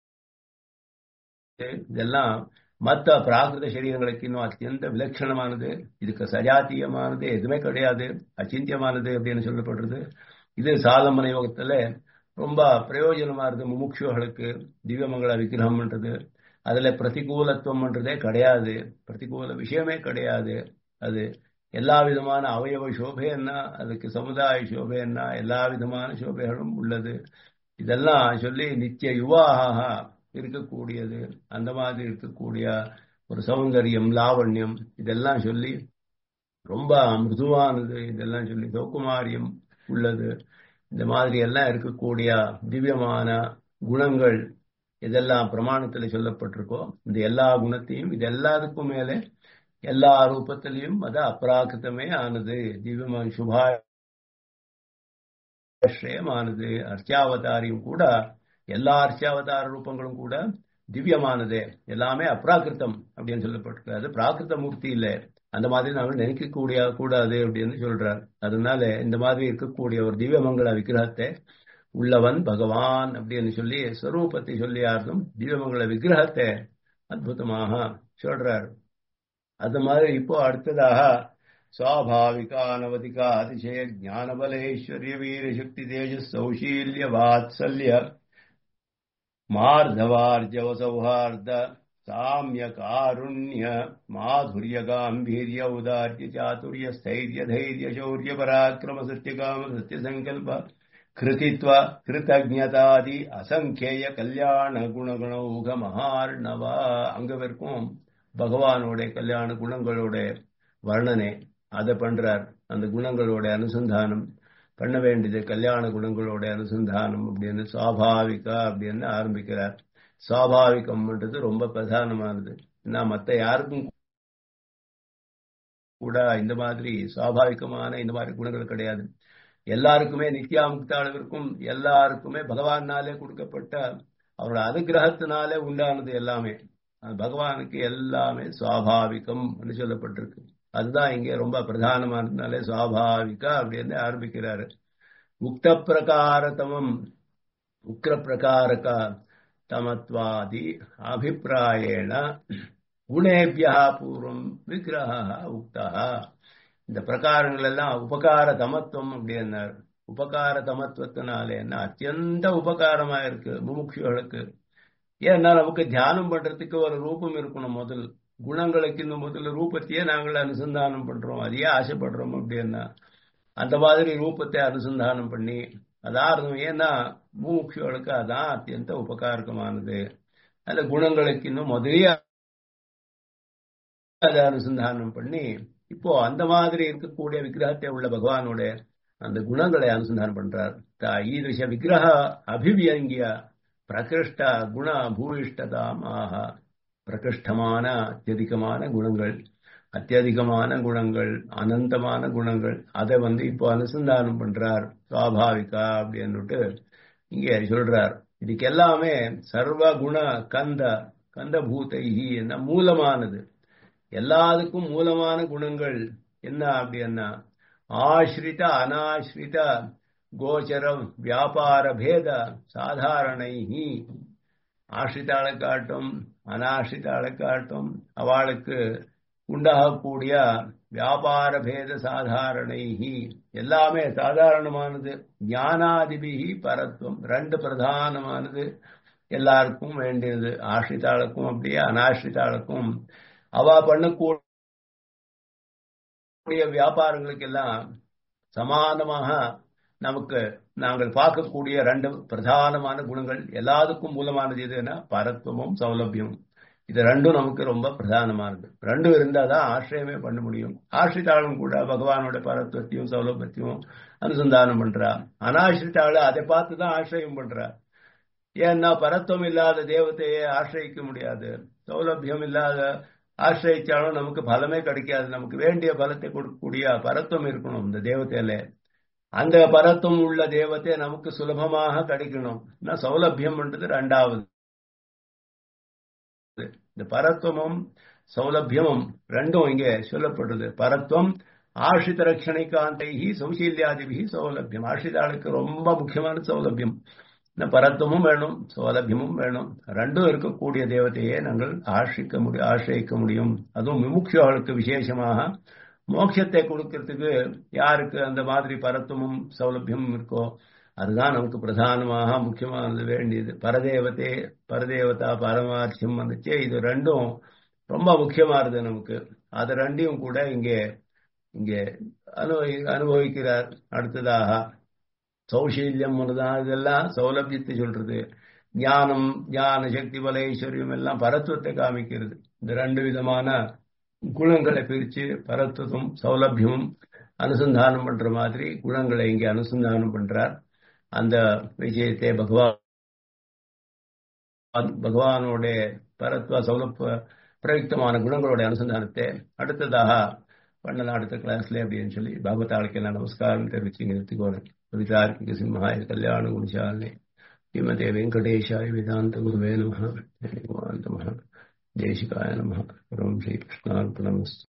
இதெல்லாம் மற்ற பிராகிருத சரீரங்களுக்கு இன்னும் அத்தியந்த விலட்சணமானது இதுக்கு சஜாத்தியமானது எதுவுமே கிடையாது அச்சிந்தியமானது அப்படின்னு சொல்லப்படுறது இது சாலமன யோகத்துல ரொம்ப பிரயோஜனமா இருக்கு முமுட்சுகளுக்கு திவ்யமங்கள விக்கிரகம்ன்றது அதுல பிரதிகூலத்துவம்ன்றதே கிடையாது பிரதிகூல விஷயமே கிடையாது அது எல்லா விதமான அவயவ சோபை என்ன அதுக்கு சமுதாய சோபை என்ன எல்லா விதமான சோபைகளும் உள்ளது இதெல்லாம் சொல்லி நித்திய யுவாக இருக்கக்கூடியது அந்த மாதிரி இருக்கக்கூடிய ஒரு சௌந்தரியம் லாவண்யம் இதெல்லாம் சொல்லி ரொம்ப மிருதுவானது இதெல்லாம் சொல்லி சௌகுமாரியம் உள்ளது இந்த மாதிரி எல்லாம் இருக்கக்கூடிய திவ்யமான குணங்கள் இதெல்லாம் பிரமாணத்துல சொல்லப்பட்டிருக்கோ இந்த எல்லா குணத்தையும் இது எல்லாத்துக்கும் மேலே எல்லா ரூபத்திலையும் அது அப்ராக்கிருத்தமே ஆனது திவ்யமான சுபாஷயமானது அர்ச்சாவதாரியும் கூட எல்லா அர்ச்சாவதார ரூபங்களும் கூட திவ்யமானது எல்லாமே அப்ராக்கிருத்தம் அப்படின்னு சொல்லப்பட்டிருக்கு அது பிராகிருத்த மூர்த்தி இல்லை அந்த மாதிரி நாங்கள் நினைக்கக்கூடிய கூடாது அப்படின்னு சொல்றார் அதனால இந்த மாதிரி இருக்கக்கூடிய ஒரு திவ்யமங்கள விக்கிரகத்தை உள்ளவன் பகவான் அப்படின்னு சொல்லி ஸ்வரூபத்தை சொல்லி யாரும் திவ்யமங்கள விக்கிரகத்தை அற்புதமாக சொல்றார் அது மாதிரி இப்போ அடுத்ததாக சுவாபாவிக அனவதிக அதிசய ஞானபலேஸ்வரிய வீர சக்தி தேஜ சௌஷீல்ய வாத்சல்ய மார்தவார்ஜவ சௌஹார்த சாமிய காருண்ய மாதுரிய காம்பீரிய உதார்ய சாதுரிய ஸ்தைரிய தைரிய சௌரிய பராக்கிரம சத்தியகாம சத்திய சங்கல்ப கிருதித்வ கிருத்தஜதாதி அசங்கேய கல்யாண குணகுணௌக மகார்ணவா அங்க வரைக்கும் பகவானோட கல்யாண குணங்களோட வர்ணனை அதை பண்றார் அந்த குணங்களோட அனுசந்தானம் பண்ண வேண்டியது கல்யாண குணங்களோட அனுசந்தானம் அப்படின்னு சுவாபாவிகா அப்படின்னு ஆரம்பிக்கிறார் சுவாபாவிகம்ன்றது ரொம்ப பிரதானமானது ஏன்னா மற்ற யாருக்கும் கூட இந்த மாதிரி சுவாபாவிகமான இந்த மாதிரி குணங்கள் கிடையாது எல்லாருக்குமே நித்யாமுக்த அளவிற்கும் எல்லாருக்குமே பகவானாலே கொடுக்கப்பட்ட அவரோட அனுகிரகத்தினாலே உண்டானது எல்லாமே பகவானுக்கு எல்லாமே சுவாபாவிகம் சொல்லப்பட்டிருக்கு அதுதான் இங்க ரொம்ப பிரதானமானதுனாலே சுவாபாவிகா அப்படின்னு ஆரம்பிக்கிறாரு உக்த பிரகாரதமம் உக்ர பிரகாரக தமத்வாதி அபிப்பிராயேண குணேபியா பூர்வம் விக்கிரக உக்தா இந்த பிரகாரங்கள் எல்லாம் உபகார தமத்துவம் அப்படின்னார் உபகார தமத்துவத்தினாலே என்ன அத்தியந்த உபகாரமா இருக்கு முமுட்சுகளுக்கு ஏன்னா நமக்கு தியானம் பண்றதுக்கு ஒரு ரூபம் இருக்கணும் முதல் குணங்களுக்கு இந்த முதல்ல ரூபத்தையே நாங்கள் அனுசந்தானம் பண்றோம் அதையே ஆசைப்படுறோம் அப்படின்னா அந்த மாதிரி ரூபத்தை அனுசந்தானம் பண்ணி அதார்த்தம் ஏன்னா மூமுட்சிகளுக்கு அதான் அத்தியந்த உபகாரகமானது அந்த குணங்களுக்கு இன்னும் முதலிய அதை அனுசந்தானம் பண்ணி இப்போ அந்த மாதிரி இருக்கக்கூடிய விக்கிரகத்தை உள்ள பகவானோட அந்த குணங்களை அனுசந்தானம் பண்றார் ஈதச விக்கிரக அபிவியங்கிய பிரகிருஷ்ட குண பூயிஷ்டதாம் ஆஹா பிரகிருஷ்டமான அத்தியதிகமான குணங்கள் அத்தியதிகமான குணங்கள் அனந்தமான குணங்கள் அதை வந்து இப்போ அனுசந்தானம் பண்றார் சுவாபாவிகா அப்படின்னுட்டு இங்கே சொல்றார் இதுக்கு எல்லாமே சர்வ குண கந்த கந்த பூதைஹி என்ன மூலமானது எல்லாத்துக்கும் மூலமான குணங்கள் என்ன அப்படின்னா ஆஸ்ரித அனாஸ்ரித கோச்சரம் வியாபார பேத சாதாரணைஹி ஆசிரித்தாளை காட்டும் அனாசிரித்தாளை காட்டும் அவளுக்கு உண்டாகக்கூடிய வியாபார பேத சாதாரணைகி எல்லாமே சாதாரணமானது ஞானாதிபிகி பரத்துவம் ரெண்டு பிரதானமானது எல்லாருக்கும் வேண்டியது ஆசிரித்தாளுக்கும் அப்படியே அனாசிரித்தாளுக்கும் அவ பண்ணக்கூடிய வியாபாரங்களுக்கு எல்லாம் சமானமாக நமக்கு நாங்கள் பார்க்கக்கூடிய ரெண்டு பிரதானமான குணங்கள் எல்லாத்துக்கும் மூலமானது எதுன்னா பரத்துவமும் சௌலபியமும் இது ரெண்டும் நமக்கு ரொம்ப பிரதானமானது ரெண்டும் இருந்தால் தான் ஆசிரியமே பண்ண முடியும் ஆசிரித்தாளும் கூட பகவானோட பரத்துவத்தையும் சௌலபத்தையும் அனுசந்தானம் பண்றா அனாசிரித்தாள் அதை பார்த்து தான் ஆசிரியம் பண்றா ஏன்னா பரத்துவம் இல்லாத தேவத்தையே ஆசிரியிக்க முடியாது சௌலபியம் இல்லாத ஆசிரியிச்சாலும் நமக்கு பலமே கிடைக்காது நமக்கு வேண்டிய பலத்தை கொடுக்கக்கூடிய பரத்துவம் இருக்கணும் இந்த தேவத்தையில அந்த பரத்துவம் உள்ள தேவத்தை நமக்கு சுலபமாக கிடைக்கணும் சௌலபியம்ன்றது ரெண்டாவது இந்த பரத்துவமும் சௌலபியமும் ரெண்டும் இங்கே சொல்லப்படுறது பரத்துவம் ஆஷித ரட்சணைக்காந்தைகி சௌசீல்யாதிபிகி சௌலபியம் ஆஷிதாளுக்கு ரொம்ப முக்கியமான சௌலபியம் இந்த பரத்துவமும் வேணும் சௌலபியமும் வேணும் ரெண்டும் இருக்கக்கூடிய தேவத்தையே நாங்கள் ஆசிரிக்க முடியும் ஆசிரியிக்க முடியும் அதுவும் விமுக்ஷர்களுக்கு விசேஷமாக மோட்சத்தை கொடுக்கறதுக்கு யாருக்கு அந்த மாதிரி பரத்துவமும் சௌலபியமும் இருக்கோ அதுதான் நமக்கு பிரதானமாக முக்கியமானது வேண்டியது பரதேவத்தே பரதேவதா பரமார்த்தியம் வந்துச்சே இது ரெண்டும் ரொம்ப முக்கியமானது நமக்கு அது ரெண்டையும் கூட இங்கே இங்கே அனுபவி அனுபவிக்கிறார் அடுத்ததாக சௌசீல்யம் ஒன்றுதான் இதெல்லாம் சௌலபியத்தை சொல்றது ஞானம் ஞான சக்தி பல ஐஸ்வர்யம் எல்லாம் பரத்துவத்தை காமிக்கிறது இந்த ரெண்டு விதமான குணங்களை பிரிச்சு பரத்துவம் சௌலபியமும் அனுசந்தானம் பண்ற மாதிரி குணங்களை இங்கே அனுசந்தானம் பண்றார் அந்த விஷயத்தை பகவான் பகவானோட பரத்வ சௌலப்ப பிரயுக்தமான குணங்களுடைய அனுசந்தானத்தை அடுத்ததாக பண்ணலாம் அடுத்த கிளாஸ்ல அப்படின்னு சொல்லி பாகவதாளுக்கெல்லாம் நமஸ்காரம் தெரிவிச்சு நிறுத்திக்கோறேன் விசாரிக்க சிம்ஹாய கல்யாண குணசாலினி ஸ்ரீமதே வெங்கடேஷாய வேதாந்த குருவே நம நம தேசிகாய நம ஸ்ரீ கிருஷ்ணார்ப்பணமஸ்து